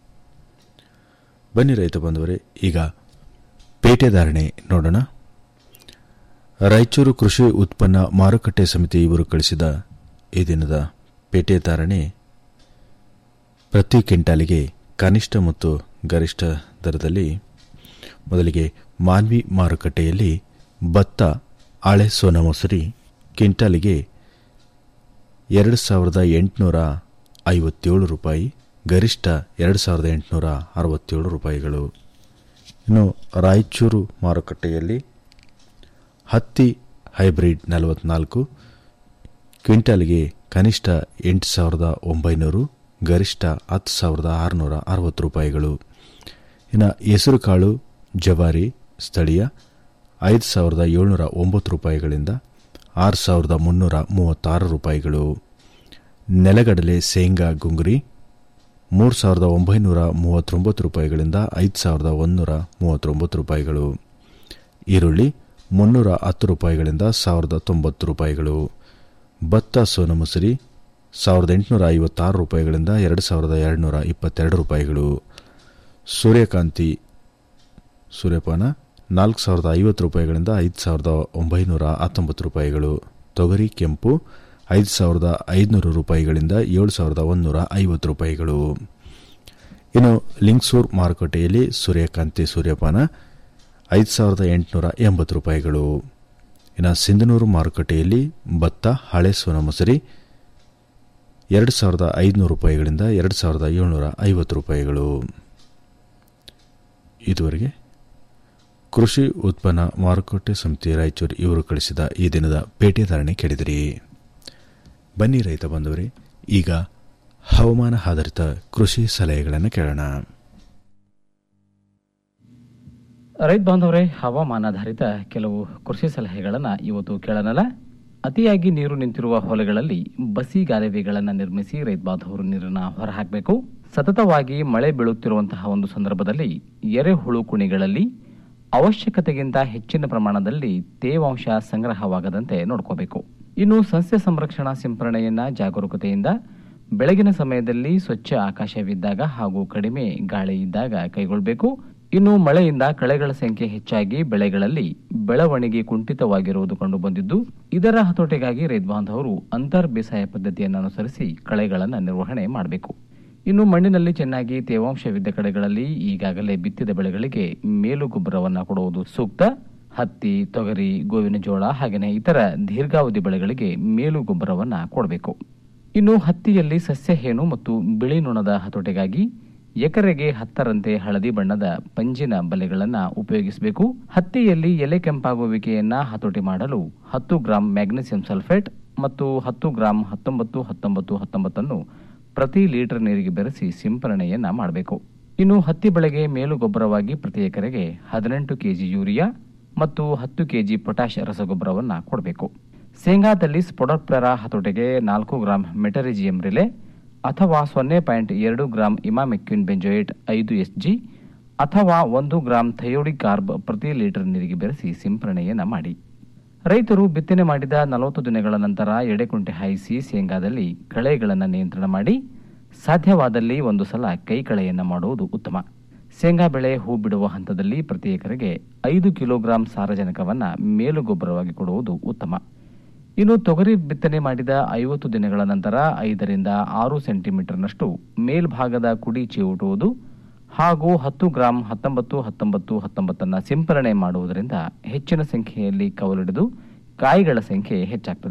ಬನ್ನಿ ರೈತ ಬಂಧುವರೇ ಈಗ ಪೇಟೆ ಧಾರಣೆ ನೋಡೋಣ ರಾಯಚೂರು ಕೃಷಿ ಉತ್ಪನ್ನ ಮಾರುಕಟ್ಟೆ ಸಮಿತಿ ಇವರು ಕಳಿಸಿದ ಈ ದಿನದ ಪೇಟೆ ಧಾರಣೆ ಪ್ರತಿ ಕ್ವಿಂಟಾಲಿಗೆ ಕನಿಷ್ಠ ಮತ್ತು ಗರಿಷ್ಠ ದರದಲ್ಲಿ ಮೊದಲಿಗೆ ಮಾನ್ವಿ ಮಾರುಕಟ್ಟೆಯಲ್ಲಿ ಭತ್ತ ಆಳೆ ಸೋನಾ ಮೊಸರಿ ಕ್ವಿಂಟಾಲಿಗೆ ಎರಡು ಸಾವಿರದ ಎಂಟುನೂರ ಐವತ್ತೇಳು ರೂಪಾಯಿ ಗರಿಷ್ಠ ಎರಡು ಸಾವಿರದ ಎಂಟುನೂರ ಅರವತ್ತೇಳು ರೂಪಾಯಿಗಳು ಇನ್ನು ರಾಯಚೂರು ಮಾರುಕಟ್ಟೆಯಲ್ಲಿ ಹತ್ತಿ ಹೈಬ್ರಿಡ್ ನಲವತ್ನಾಲ್ಕು ಕ್ವಿಂಟಾಲ್ಗೆ ಕನಿಷ್ಠ ಎಂಟು ಸಾವಿರದ ಒಂಬೈನೂರು ಗರಿಷ್ಠ ಹತ್ತು ಸಾವಿರದ ಆರುನೂರ ಅರವತ್ತು ರೂಪಾಯಿಗಳು ಇನ್ನು ಹೆಸರುಕಾಳು ಜವಾರಿ ಸ್ಥಳೀಯ ಐದು ಸಾವಿರದ ಏಳ್ನೂರ ಒಂಬತ್ತು ರೂಪಾಯಿಗಳಿಂದ ಆರು ಸಾವಿರದ ಮುನ್ನೂರ ಮೂವತ್ತಾರು ರೂಪಾಯಿಗಳು ನೆಲಗಡಲೆ ಶೇಂಗಾ ಗುಂಗುರಿ ಮೂರು ಸಾವಿರದ ಒಂಬೈನೂರ ಮೂವತ್ತೊಂಬತ್ತು ರೂಪಾಯಿಗಳಿಂದ ಐದು ಸಾವಿರದ ಒಂದೂರ ಮೂವತ್ತೊಂಬತ್ತು ರೂಪಾಯಿಗಳು ಈರುಳ್ಳಿ ಮುನ್ನೂರ ಹತ್ತು ರೂಪಾಯಿಗಳಿಂದ ಸಾವಿರದ ತೊಂಬತ್ತು ರೂಪಾಯಿಗಳು ಭತ್ತ ಸೋನ ಮಸೂರಿ ಸಾವಿರದ ಎಂಟುನೂರ ಐವತ್ತಾರು ರೂಪಾಯಿಗಳಿಂದ ಎರಡು ಸಾವಿರದ ಎರಡುನೂರ ಇಪ್ಪತ್ತೆರಡು ರೂಪಾಯಿಗಳು ಸೂರ್ಯಕಾಂತಿ ಸೂರ್ಯಪಾನ ನಾಲ್ಕು ಸಾವಿರದ ಐವತ್ತು ರೂಪಾಯಿಗಳಿಂದ ಐದು ಸಾವಿರದ ಒಂಬೈನೂರ ಹತ್ತೊಂಬತ್ತು ರೂಪಾಯಿಗಳು ತೊಗರಿ ಕೆಂಪು ಐದು ಸಾವಿರದ ಐದುನೂರು ರೂಪಾಯಿಗಳಿಂದ ಏಳು ಸಾವಿರದ ಒಂದೂರ ಐವತ್ತು ರೂಪಾಯಿಗಳು ಇನ್ನು ಲಿಂಗ್ಸೂರ್ ಮಾರುಕಟ್ಟೆಯಲ್ಲಿ ಸೂರ್ಯಕಾಂತಿ ಸೂರ್ಯಪಾನ ಐದು ಸಾವಿರದ ಎಂಟುನೂರ ಎಂಬತ್ತು ರೂಪಾಯಿಗಳು ಇನ್ನು ಸಿಂಧನೂರು ಮಾರುಕಟ್ಟೆಯಲ್ಲಿ ಭತ್ತ ಹಳೆ ಸೋನ ಮೊಸರಿ ಎರಡು ಸಾವಿರದ ಐದುನೂರು ರೂಪಾಯಿಗಳಿಂದ ಎರಡು ಸಾವಿರದ ಏಳ್ನೂರ ಐವತ್ತು ರೂಪಾಯಿಗಳು ಇದುವರೆಗೆ ಕೃಷಿ ಉತ್ಪನ್ನ ಮಾರುಕಟ್ಟೆ ಸಮಿತಿ ರಾಯಚೂರು ಇವರು ಕಳಿಸಿದ ಈ ದಿನದ ಪೇಟೆ ಧಾರಣೆ ಕೇಳಿದಿರಿ ಬನ್ನಿ ರೈತ ಬಂದವರೇ ಈಗ ಹವಾಮಾನ ಆಧಾರಿತ ಕೃಷಿ ಸಲಹೆಗಳನ್ನು ಕೇಳೋಣ ರೈತ ಬಾಂಧವರೇ ಹವಾಮಾನಾಧಾರಿತ ಕೆಲವು ಕೃಷಿ ಸಲಹೆಗಳನ್ನು ಇವತ್ತು ಕೇಳೋಣಲ್ಲ ಅತಿಯಾಗಿ ನೀರು ನಿಂತಿರುವ ಹೊಲಗಳಲ್ಲಿ ಬಸಿ ಗಾಲುವೆಗಳನ್ನು ನಿರ್ಮಿಸಿ ರೈತ ಬಾಂಧವರು ನೀರನ್ನು ಹೊರಹಾಕಬೇಕು ಸತತವಾಗಿ ಮಳೆ ಬೀಳುತ್ತಿರುವಂತಹ ಒಂದು ಸಂದರ್ಭದಲ್ಲಿ ಎರೆಹುಳು ಕುಣಿಗಳಲ್ಲಿ ಅವಶ್ಯಕತೆಗಿಂತ ಹೆಚ್ಚಿನ ಪ್ರಮಾಣದಲ್ಲಿ ತೇವಾಂಶ ಸಂಗ್ರಹವಾಗದಂತೆ ನೋಡ್ಕೋಬೇಕು ಇನ್ನು ಸಸ್ಯ ಸಂರಕ್ಷಣಾ ಸಿಂಪರಣೆಯನ್ನ ಜಾಗರೂಕತೆಯಿಂದ ಬೆಳಗಿನ ಸಮಯದಲ್ಲಿ ಸ್ವಚ್ಛ ಆಕಾಶವಿದ್ದಾಗ ಹಾಗೂ ಕಡಿಮೆ ಗಾಳಿ ಇದ್ದಾಗ ಕೈಗೊಳ್ಳಬೇಕು ಇನ್ನು ಮಳೆಯಿಂದ ಕಳೆಗಳ ಸಂಖ್ಯೆ ಹೆಚ್ಚಾಗಿ ಬೆಳೆಗಳಲ್ಲಿ ಬೆಳವಣಿಗೆ ಕುಂಠಿತವಾಗಿರುವುದು ಕಂಡು ಬಂದಿದ್ದು ಇದರ ಹತೋಟಿಗಾಗಿ ರೈತ ಬಾಂಧವರು ಅಂತರ್ ಬೇಸಾಯ ಪದ್ಧತಿಯನ್ನು ಅನುಸರಿಸಿ ಕಳೆಗಳನ್ನು ನಿರ್ವಹಣೆ ಮಾಡಬೇಕು ಇನ್ನು ಮಣ್ಣಿನಲ್ಲಿ ಚೆನ್ನಾಗಿ ತೇವಾಂಶವಿದ್ದ ಕಡೆಗಳಲ್ಲಿ ಈಗಾಗಲೇ ಬಿತ್ತಿದ ಬೆಳೆಗಳಿಗೆ ಮೇಲು ಗೊಬ್ಬರವನ್ನು ಕೊಡುವುದು ಸೂಕ್ತ ಹತ್ತಿ ತೊಗರಿ ಗೋವಿನ ಜೋಳ ಹಾಗೆಯೇ ಇತರ ದೀರ್ಘಾವಧಿ ಬೆಳೆಗಳಿಗೆ ಮೇಲು ಗೊಬ್ಬರವನ್ನು ಕೊಡಬೇಕು ಇನ್ನು ಹತ್ತಿಯಲ್ಲಿ ಸಸ್ಯ ಹೇನು ಮತ್ತು ಬಿಳಿ ನೊಣದ ಹತೋಟಿಗಾಗಿ ಎಕರೆಗೆ ಹತ್ತರಂತೆ ಹಳದಿ ಬಣ್ಣದ ಪಂಜಿನ ಬಲೆಗಳನ್ನು ಉಪಯೋಗಿಸಬೇಕು ಹತ್ತಿಯಲ್ಲಿ ಎಲೆ ಕೆಂಪಾಗುವಿಕೆಯನ್ನ ಹತೋಟಿ ಮಾಡಲು ಹತ್ತು ಗ್ರಾಂ ಮ್ಯಾಗ್ನೆಸಿಯಂ ಸಲ್ಫೇಟ್ ಮತ್ತು ಹತ್ತು ಗ್ರಾಂ ಹತ್ತೊಂಬತ್ತು ಹತ್ತೊಂಬತ್ತು ಹತ್ತೊಂಬತ್ತನ್ನು ಪ್ರತಿ ಲೀಟರ್ ನೀರಿಗೆ ಬೆರೆಸಿ ಸಿಂಪರಣೆಯನ್ನ ಮಾಡಬೇಕು ಇನ್ನು ಹತ್ತಿ ಬೆಳೆಗೆ ಮೇಲು ಗೊಬ್ಬರವಾಗಿ ಪ್ರತಿ ಎಕರೆಗೆ ಹದಿನೆಂಟು ಕೆಜಿ ಯೂರಿಯಾ ಮತ್ತು ಹತ್ತು ಕೆಜಿ ಪೊಟ್ಯಾಷ್ ರಸಗೊಬ್ಬರವನ್ನ ಕೊಡಬೇಕು ಶೇಂಗಾದಲ್ಲಿ ಸ್ಪೊಡೋಪ್ಟೆರಾ ಹತೋಟಿಗೆ ನಾಲ್ಕು ಗ್ರಾಂ ಮೆಟರಿಜಿಯಂ ರಿಲೆ ಅಥವಾ ಸೊನ್ನೆ ಪಾಯಿಂಟ್ ಎರಡು ಗ್ರಾಂ ಇಮಾಮೆಕ್ಯೂನ್ ಬೆಂಜೋಯೇಟ್ ಐದು ಎಸ್ ಜಿ ಅಥವಾ ಒಂದು ಗ್ರಾಂ ಥಯೋಡಿಕ್ ಕಾರ್ಬ್ ಪ್ರತಿ ಲೀಟರ್ ನೀರಿಗೆ ಬೆರೆಸಿ ಸಿಂಪರಣೆಯನ್ನ ಮಾಡಿ ರೈತರು ಬಿತ್ತನೆ ಮಾಡಿದ ನಲವತ್ತು ದಿನಗಳ ನಂತರ ಎಡೆಕುಂಟೆ ಹಾಯಿಸಿ ಶೇಂಗಾದಲ್ಲಿ ಕಳೆಗಳನ್ನು ನಿಯಂತ್ರಣ ಮಾಡಿ ಸಾಧ್ಯವಾದಲ್ಲಿ ಒಂದು ಸಲ ಕೈ ಕಳೆಯನ್ನ ಮಾಡುವುದು ಉತ್ತಮ ಶೇಂಗಾ ಬೆಳೆ ಹೂ ಬಿಡುವ ಹಂತದಲ್ಲಿ ಪ್ರತಿ ಎಕರೆಗೆ ಐದು ಕಿಲೋಗ್ರಾಂ ಸಾರಜನಕವನ್ನ ಮೇಲು ಗೊಬ್ಬರವಾಗಿ ಕೊಡುವುದು ಉತ್ತಮ ಇನ್ನು ತೊಗರಿ ಬಿತ್ತನೆ ಮಾಡಿದ ಐವತ್ತು ದಿನಗಳ ನಂತರ ಐದರಿಂದ ಆರು ಸೆಂಟಿಮೀಟರ್ನಷ್ಟು ಮೇಲ್ಭಾಗದ ಕುಡಿ ಚಿವುಟುವುದು ಹಾಗೂ ಹತ್ತು ಗ್ರಾಂ ಹತ್ತೊಂಬತ್ತು ಹತ್ತೊಂಬತ್ತು ಹತ್ತೊಂಬತ್ತನ್ನ ಸಿಂಪರಣೆ ಮಾಡುವುದರಿಂದ ಹೆಚ್ಚಿನ ಸಂಖ್ಯೆಯಲ್ಲಿ ಕವಲಿಡಿದು ಕಾಯಿಗಳ ಸಂಖ್ಯೆ ಹೆಚ್ಚಾಗ್ತದೆ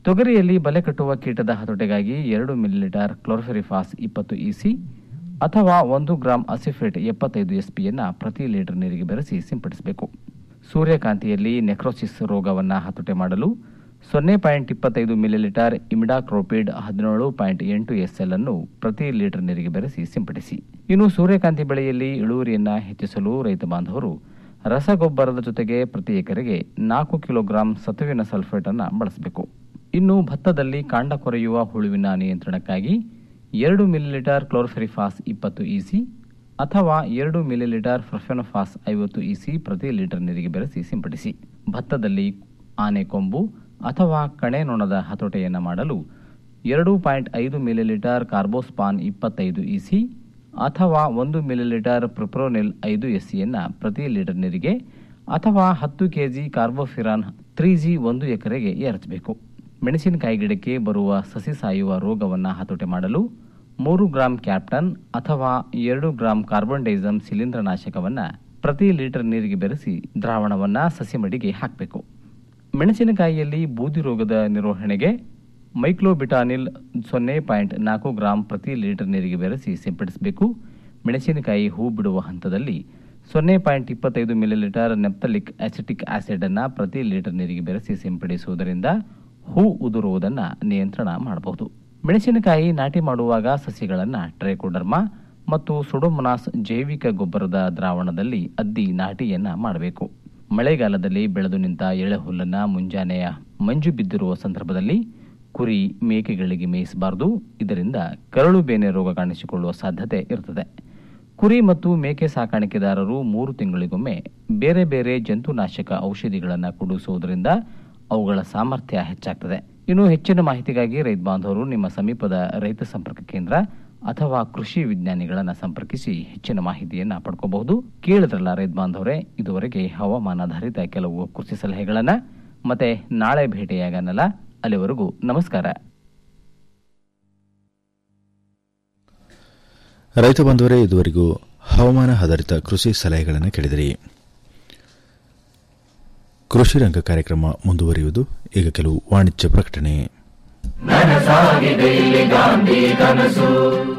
ತೊಗರಿಯಲ್ಲಿ ಬಲೆ ಕಟ್ಟುವ ಕೀಟದ ಹತೋಟಿಗಾಗಿ ಎರಡು ಮಿಲಿಲೀಟರ್ ಕ್ಲೋರ್ಫೆರಿಫಾಸ್ ಇಪ್ಪತ್ತು ಇಸಿ ಅಥವಾ ಒಂದು ಗ್ರಾಂ ಅಸಿಫೇಟ್ ಎಪ್ಪತ್ತೈದು ಎಸ್ಪಿಯನ್ನ ಪ್ರತಿ ಲೀಟರ್ ನೀರಿಗೆ ಬೆರೆಸಿ ಸಿಂಪಡಿಸಬೇಕು ಸೂರ್ಯಕಾಂತಿಯಲ್ಲಿ ನೆಕ್ರೋಸಿಸ್ ರೋಗವನ್ನು ಹತೋಟಿ ಮಾಡಲು ಸೊನ್ನೆ ಪಾಯಿಂಟ್ ಇಪ್ಪತ್ತೈದು ಮಿಲಿಲೀಟರ್ ಇಮಿಡಾಕ್ರೋಪಿಡ್ ಹದಿನೇಳು ಪಾಯಿಂಟ್ ಎಂಟು ಎಸ್ಎಲ್ ಅನ್ನು ಪ್ರತಿ ಲೀಟರ್ ನೀರಿಗೆ ಬೆರೆಸಿ ಸಿಂಪಡಿಸಿ ಇನ್ನು ಸೂರ್ಯಕಾಂತಿ ಬೆಳೆಯಲ್ಲಿ ಇಳುವರಿಯನ್ನ ಹೆಚ್ಚಿಸಲು ರೈತ ಬಾಂಧವರು ರಸಗೊಬ್ಬರದ ಜೊತೆಗೆ ಪ್ರತಿ ಎಕರೆಗೆ ನಾಲ್ಕು ಕಿಲೋಗ್ರಾಂ ಸತುವಿನ ಸಲ್ಫೇಟ್ ಅನ್ನು ಬಳಸಬೇಕು ಇನ್ನು ಭತ್ತದಲ್ಲಿ ಕಾಂಡ ಕೊರೆಯುವ ಹುಳುವಿನ ನಿಯಂತ್ರಣಕ್ಕಾಗಿ ಎರಡು ಮಿಲಿಲೀಟರ್ ಕ್ಲೋರ್ಫೆರಿಫಾಸ್ ಇಪ್ಪತ್ತು ಇಸಿ ಅಥವಾ ಎರಡು ಮಿಲಿಲೀಟರ್ ಫ್ರಫೆನೋಫಾಸ್ ಐವತ್ತು ಇಸಿ ಪ್ರತಿ ಲೀಟರ್ ನೀರಿಗೆ ಬೆರೆಸಿ ಸಿಂಪಡಿಸಿ ಭತ್ತದಲ್ಲಿ ಆನೆ ಕೊಂಬು ಅಥವಾ ಕಣೆ ನೊಣದ ಹತೋಟಿಯನ್ನು ಮಾಡಲು ಎರಡು ಪಾಯಿಂಟ್ ಐದು ಮಿಲಿಲೀಟರ್ ಕಾರ್ಬೋಸ್ಪಾನ್ ಇಪ್ಪತ್ತೈದು ಇಸಿ ಅಥವಾ ಒಂದು ಮಿಲಿಲೀಟರ್ ಪ್ರಿಪ್ರೋನಿಲ್ ಐದು ಎಸ್ಸಿಯನ್ನು ಪ್ರತಿ ಲೀಟರ್ ನೀರಿಗೆ ಅಥವಾ ಹತ್ತು ಕೆಜಿ ಕಾರ್ಬೋಫಿರಾನ್ ತ್ರೀ ಜಿ ಒಂದು ಎಕರೆಗೆ ಏರಿಸಬೇಕು ಮೆಣಸಿನಕಾಯಿ ಗಿಡಕ್ಕೆ ಬರುವ ಸಸಿ ಸಾಯುವ ರೋಗವನ್ನು ಹತೋಟಿ ಮಾಡಲು ಮೂರು ಗ್ರಾಂ ಕ್ಯಾಪ್ಟನ್ ಅಥವಾ ಎರಡು ಗ್ರಾಂ ಕಾರ್ಬನ್ ಡೈಸಮ್ ಶಿಲೀಂಧ್ರನಾಶಕವನ್ನು ಪ್ರತಿ ಲೀಟರ್ ನೀರಿಗೆ ಬೆರೆಸಿ ದ್ರಾವಣವನ್ನು ಸಸಿ ಮಡಿಗೆ ಹಾಕಬೇಕು ಮೆಣಸಿನಕಾಯಿಯಲ್ಲಿ ಬೂದಿ ರೋಗದ ನಿರ್ವಹಣೆಗೆ ಮೈಕ್ಲೋಬಿಟಾನಿಲ್ ಸೊನ್ನೆ ಪಾಯಿಂಟ್ ನಾಲ್ಕು ಗ್ರಾಂ ಪ್ರತಿ ಲೀಟರ್ ನೀರಿಗೆ ಬೆರೆಸಿ ಸಿಂಪಡಿಸಬೇಕು ಮೆಣಸಿನಕಾಯಿ ಹೂ ಬಿಡುವ ಹಂತದಲ್ಲಿ ಸೊನ್ನೆ ಪಾಯಿಂಟ್ ಇಪ್ಪತ್ತೈದು ಮಿಲಿಲೀಟರ್ ನೆಪ್ತಲಿಕ್ ಅಸಿಟಿಕ್ ಆಸಿಡ್ ಅನ್ನು ಪ್ರತಿ ಲೀಟರ್ ನೀರಿಗೆ ಬೆರೆಸಿ ಸಿಂಪಡಿಸುವುದರಿಂದ ಹೂ ಉದುರುವುದನ್ನು ನಿಯಂತ್ರಣ ಮಾಡಬಹುದು ಮೆಣಸಿನಕಾಯಿ ನಾಟಿ ಮಾಡುವಾಗ ಸಸಿಗಳನ್ನು ಟ್ರೈಕೋಡರ್ಮಾ ಮತ್ತು ಸುಡೋಮೊನಾಸ್ ಜೈವಿಕ ಗೊಬ್ಬರದ ದ್ರಾವಣದಲ್ಲಿ ಅದ್ದಿ ನಾಟಿಯನ್ನ ಮಾಡಬೇಕು ಮಳೆಗಾಲದಲ್ಲಿ ಬೆಳೆದು ನಿಂತ ಎಳೆ ಹುಲ್ಲನ್ನ ಮುಂಜಾನೆಯ ಮಂಜು ಬಿದ್ದಿರುವ ಸಂದರ್ಭದಲ್ಲಿ ಕುರಿ ಮೇಕೆಗಳಿಗೆ ಮೇಯಿಸಬಾರದು ಇದರಿಂದ ಕರಳು ಬೇನೆ ರೋಗ ಕಾಣಿಸಿಕೊಳ್ಳುವ ಸಾಧ್ಯತೆ ಇರುತ್ತದೆ ಕುರಿ ಮತ್ತು ಮೇಕೆ ಸಾಕಾಣಿಕೆದಾರರು ಮೂರು ತಿಂಗಳಿಗೊಮ್ಮೆ ಬೇರೆ ಬೇರೆ ಜಂತುನಾಶಕ ಔಷಧಿಗಳನ್ನು ಕುಡಿಸುವುದರಿಂದ ಅವುಗಳ ಸಾಮರ್ಥ್ಯ ಹೆಚ್ಚಾಗ್ತದೆ ಇನ್ನು ಹೆಚ್ಚಿನ ಮಾಹಿತಿಗಾಗಿ ರೈತ ಬಾಂಧವರು ನಿಮ್ಮ ಸಮೀಪದ ರೈತ ಸಂಪರ್ಕ ಕೇಂದ್ರ ಅಥವಾ ಕೃಷಿ ವಿಜ್ಞಾನಿಗಳನ್ನ ಸಂಪರ್ಕಿಸಿ ಹೆಚ್ಚಿನ ಮಾಹಿತಿಯನ್ನ ಪಡ್ಕೋಬಹುದು ಕೇಳಿದ್ರಲ್ಲ ರೈತ ಬಾಂಧವರೇ ಇದುವರೆಗೆ ಹವಾಮಾನಾಧಾರಿತ ಕೆಲವು ಕೃಷಿ ಸಲಹೆಗಳನ್ನ ಮತ್ತೆ ನಾಳೆ ಭೇಟಿಯಾಗನಲ್ಲ ಅಲ್ಲಿವರೆಗೂ ನಮಸ್ಕಾರ ರೈತ ಬಂಧುವರೇ ಇದುವರೆಗೂ ಹವಾಮಾನ ಆಧಾರಿತ ಕೃಷಿ ಸಲಹೆಗಳನ್ನು ಕೇಳಿದಿರಿ ಕೃಷಿ ರಂಗ ಕಾರ್ಯಕ್ರಮ ಮುಂದುವರಿಯುವುದು ಈಗ ಕೆಲವು ವಾಣಿಜ್ಯ ಪ್ರಕಟಣೆ ನನಸಾಗಿದೆ ಇಲ್ಲಿ ಗಾಂಧಿ ಕನಸು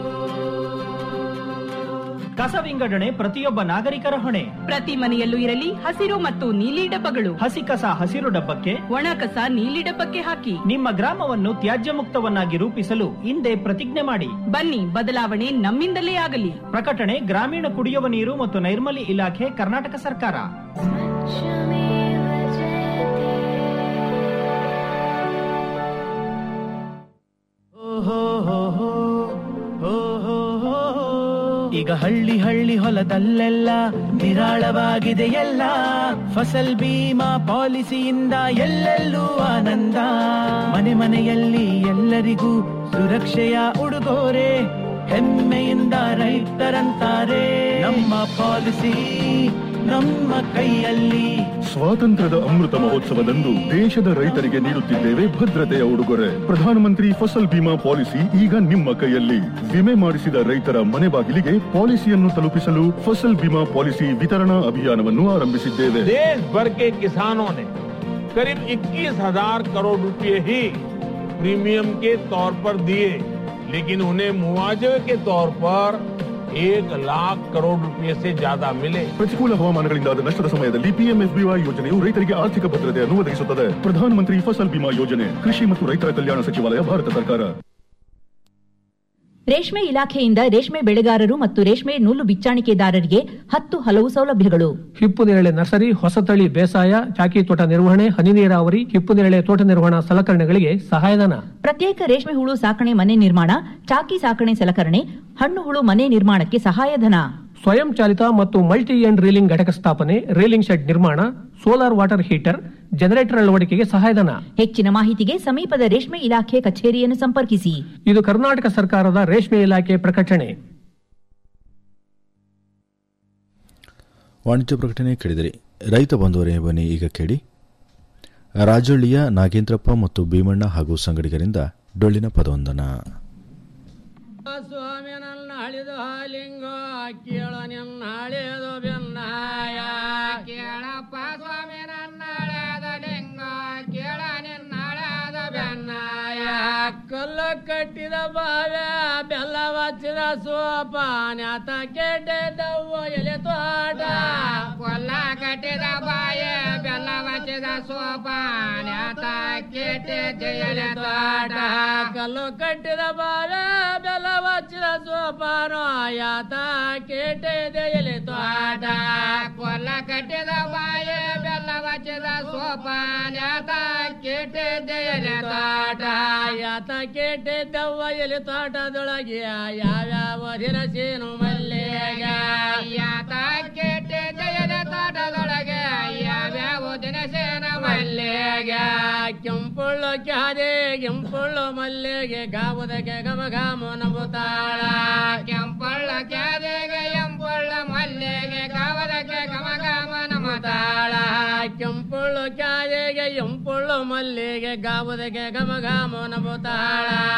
ಕಸ ವಿಂಗಡಣೆ ಪ್ರತಿಯೊಬ್ಬ ನಾಗರಿಕರ ಹೊಣೆ ಪ್ರತಿ ಮನೆಯಲ್ಲೂ ಇರಲಿ ಹಸಿರು ಮತ್ತು ನೀಲಿ ಡಬ್ಬಗಳು ಹಸಿ ಕಸ ಹಸಿರು ಡಬ್ಬಕ್ಕೆ ಒಣ ಕಸ ನೀಲಿ ಡಬ್ಬಕ್ಕೆ ಹಾಕಿ ನಿಮ್ಮ ಗ್ರಾಮವನ್ನು ತ್ಯಾಜ್ಯ ಮುಕ್ತವನ್ನಾಗಿ ರೂಪಿಸಲು ಹಿಂದೆ ಪ್ರತಿಜ್ಞೆ ಮಾಡಿ ಬನ್ನಿ ಬದಲಾವಣೆ ನಮ್ಮಿಂದಲೇ ಆಗಲಿ ಪ್ರಕಟಣೆ ಗ್ರಾಮೀಣ ಕುಡಿಯುವ ನೀರು ಮತ್ತು ನೈರ್ಮಲ್ಯ ಇಲಾಖೆ ಕರ್ನಾಟಕ ಸರ್ಕಾರ ಈಗ ಹಳ್ಳಿ ಹಳ್ಳಿ ಹೊಲದಲ್ಲೆಲ್ಲ ನಿರಾಳವಾಗಿದೆ ಎಲ್ಲ ಫಸಲ್ ಬೀಮಾ ಪಾಲಿಸಿಯಿಂದ ಎಲ್ಲೆಲ್ಲೂ ಆನಂದ ಮನೆ ಮನೆಯಲ್ಲಿ ಎಲ್ಲರಿಗೂ ಸುರಕ್ಷೆಯ ಉಡುಗೊರೆ ಹೆಮ್ಮೆಯಿಂದ ರೈತರಂತಾರೆ ನಮ್ಮ ಪಾಲಿಸಿ ನಮ್ಮ ಕೈಯಲ್ಲಿ ಸ್ವಾತಂತ್ರ್ಯದ ಅಮೃತ ಮಹೋತ್ಸವದಂದು ದೇಶದ ರೈತರಿಗೆ ನೀಡುತ್ತಿದ್ದೇವೆ ಭದ್ರತೆಯ ಉಡುಗೊರೆ ಪ್ರಧಾನಮಂತ್ರಿ ಫಸಲ್ ಬಿಮಾ ಪಾಲಿಸಿ ಈಗ ನಿಮ್ಮ ಕೈಯಲ್ಲಿ ವಿಮೆ ಮಾಡಿಸಿದ ರೈತರ ಮನೆ ಬಾಗಿಲಿಗೆ ಪಾಲಿಸಿಯನ್ನು ತಲುಪಿಸಲು ಫಸಲ್ ಬಿಮಾ ಪಾಲಿಸಿ ವಿತರಣಾ ಅಭಿಯಾನವನ್ನು ಆರಂಭಿಸಿದ್ದೇವೆ देश भर के किसानों ने करीब 21 हजार करोड़ रुपए ही प्रीमियम के तौर पर दिए लेकिन उन्हें मुआवजे के तौर पर एक लाख करोड़ रुपए से ज्यादा मिले ಪ್ರತಿಕೂಲ ಹವಾಮಾನಗಳಿಂದಾದ ನಷ್ಟದ ಸಮಯದಲ್ಲಿ ಪಿಎಂಎಫ್ಬಿವೈ ಯೋಜನೆಯು ರೈತರಿಗೆ ಆರ್ಥಿಕ ಭದ್ರತೆಯನ್ನು ಒದಗಿಸುತ್ತದೆ ಪ್ರಧಾನಮಂತ್ರಿ ಫಸಲ್ ಬಿಮಾ ಯೋಜನೆ ಕೃಷಿ ಮತ್ತು ರೈತರ ಕಲ್ಯಾಣ ಸಚಿವಾಲಯ ಭಾರತ ಸರ್ಕಾರ ರೇಷ್ಮೆ ಇಲಾಖೆಯಿಂದ ರೇಷ್ಮೆ ಬೆಳೆಗಾರರು ಮತ್ತು ರೇಷ್ಮೆ ನೂಲು ಬಿಚ್ಚಾಣಿಕೆದಾರರಿಗೆ ಹತ್ತು ಹಲವು ಸೌಲಭ್ಯಗಳು ಹಿಪ್ಪು ನೇರಳೆ ನರ್ಸರಿ ಹೊಸತಳಿ ಬೇಸಾಯ ಚಾಕಿ ತೋಟ ನಿರ್ವಹಣೆ ಹನಿ ನೀರಾವರಿ ಹಿಪ್ಪು ನೇರಳೆ ತೋಟ ನಿರ್ವಹಣಾ ಸಲಕರಣೆಗಳಿಗೆ ಸಹಾಯಧನ ಪ್ರತ್ಯೇಕ ರೇಷ್ಮೆ ಹುಳು ಸಾಕಣೆ ಮನೆ ನಿರ್ಮಾಣ ಚಾಕಿ ಸಾಕಣೆ ಸಲಕರಣೆ ಹಣ್ಣು ಹುಳು ಮನೆ ನಿರ್ಮಾಣಕ್ಕೆ ಸಹಾಯಧನ ಸ್ವಯಂ ಚಾಲಿತ ಮತ್ತು ಮಲ್ಟಿ ಎಂಡ್ ರೀಲಿಂಗ್ ಘಟಕ ಸ್ಥಾಪನೆ ರೀಲಿಂಗ್ ಶೆಡ್ ನಿರ್ಮಾಣ ಸೋಲಾರ್ ವಾಟರ್ ಹೀಟರ್ ಜನರೇಟರ್ ಅಳವಡಿಕೆಗೆ ಸಹಾಯಧನ ಹೆಚ್ಚಿನ ಮಾಹಿತಿಗೆ ಸಮೀಪದ ರೇಷ್ಮೆ ಇಲಾಖೆ ಕಚೇರಿಯನ್ನು ಸಂಪರ್ಕಿಸಿ ಇದು ಕರ್ನಾಟಕ ಸರ್ಕಾರದ ರೇಷ್ಮೆ ಇಲಾಖೆ ಪ್ರಕಟಣೆ ವಾಣಿಜ್ಯ ಪ್ರಕಟಣೆ ಕೇಳಿದಿರಿ ರೈತ ಬಂಧುವರೇ ಬನ್ನಿ ಈಗ ಕೇಳಿ ರಾಜಳ್ಳಿಯ ನಾಗೇಂದ್ರಪ್ಪ ಮತ್ತು ಭೀಮಣ್ಣ ಹಾಗೂ ಸಂಗಡಿಗರಿಂದ ಡೊಳ್ಳಿನ ಪದವೊಂದನ ಸ್ವಾಮಿ ನನ್ನ ಹಳಿದು ಹಾಲಿಂಗ ಕೇಳ ನಿನ್ನ ಹಳೆದು ಬೆನ್ನಾಯ ಕೇಳಪ್ಪ ಸ್ವಾಮಿ ನನ್ನ ಹಳೆದ ಲಿಂಗ ಕೇಳ ನಿನ್ನ ಹಳೆದ ಬೆನ್ನಾಯ ಕಲ್ಲು ಕಟ್ಟಿದ ಬಾವೆ ಬೆಲ್ಲ ವಚ್ಚಿದ ಸೋಪಾನ್ಯಾತ ಕೆಟ್ಟೆ ದವ್ವ ಎಲೆ ತೋಟ ಕೊಲ್ಲ ಕಟ್ಟಿದ ಬಾವೆ ಬೆಲ್ಲ ವಚ್ಚಿದ ಸೋಪಾನ್ಯಾತ ಕೆಟ್ಟೆ ಎಲೆ ತೋಟ ಕಲ್ಲು ಕಟ್ಟಿದ ಬಾವೆ ಬೆಲ್ಲ ವಚ್ಚಿದ ಸೋಪಾನು ಯಾತ ಕೆಟ್ಟೆ ಎಲೆ ತೋಟ ಕೊಲ್ಲ ಕಟ್ಟಿದ ಬಾವೆ ಬೆಲ್ಲ ವಚ್ಚಿದ ಸೋಪಾನ್ಯಾತ ಕೆಟ್ಟೆ ಎಲೆ ತೋಟ ಯಾತ ಕೆಟ್ಟೆ ದವ್ವ ಎಲೆ ತೋಟದೊಳಗೆ ಯಾವ್ಯಾವ ದಿನಸೇನು ಮಲ್ಲೆಗ ಯಾತ ಕೆಟ್ಟೆ ಎಲೆ ತೋಟದೊಳಗೆ ಯಾವ್ಯಾವ ದಿನಸೇನ ಮಲ್ಲೆಗ ಕೆಂಪುಳ್ಳು ಕ್ಯಾದೆ ಕೆಂಪುಳ್ಳು ಮಲ್ಲೆಗೆ ಗಾವುದಕ್ಕೆ ಗಮ ಗಾಮ ನಂಬುತ್ತಾಳ ಕೆಂಪುಳ್ಳ ಕ್ಯಾದೆಗೆ ಎಂಪುಳ್ಳ ಮಲ್ಲೆಗೆ ಗಾವದಕ್ಕೆ ಗಮ ಗಾಮ ನಂಬುತ್ತಾಳ ಕೆಂಪುಳ್ಳು ಕ್ಯಾದೆಗೆ ಎಂಪುಳ್ಳು ಮಲ್ಲಿಗೆ ಗಾವುದಕ್ಕೆ ಗಮ ಗಾಮ ನಂಬುತ್ತಾಳ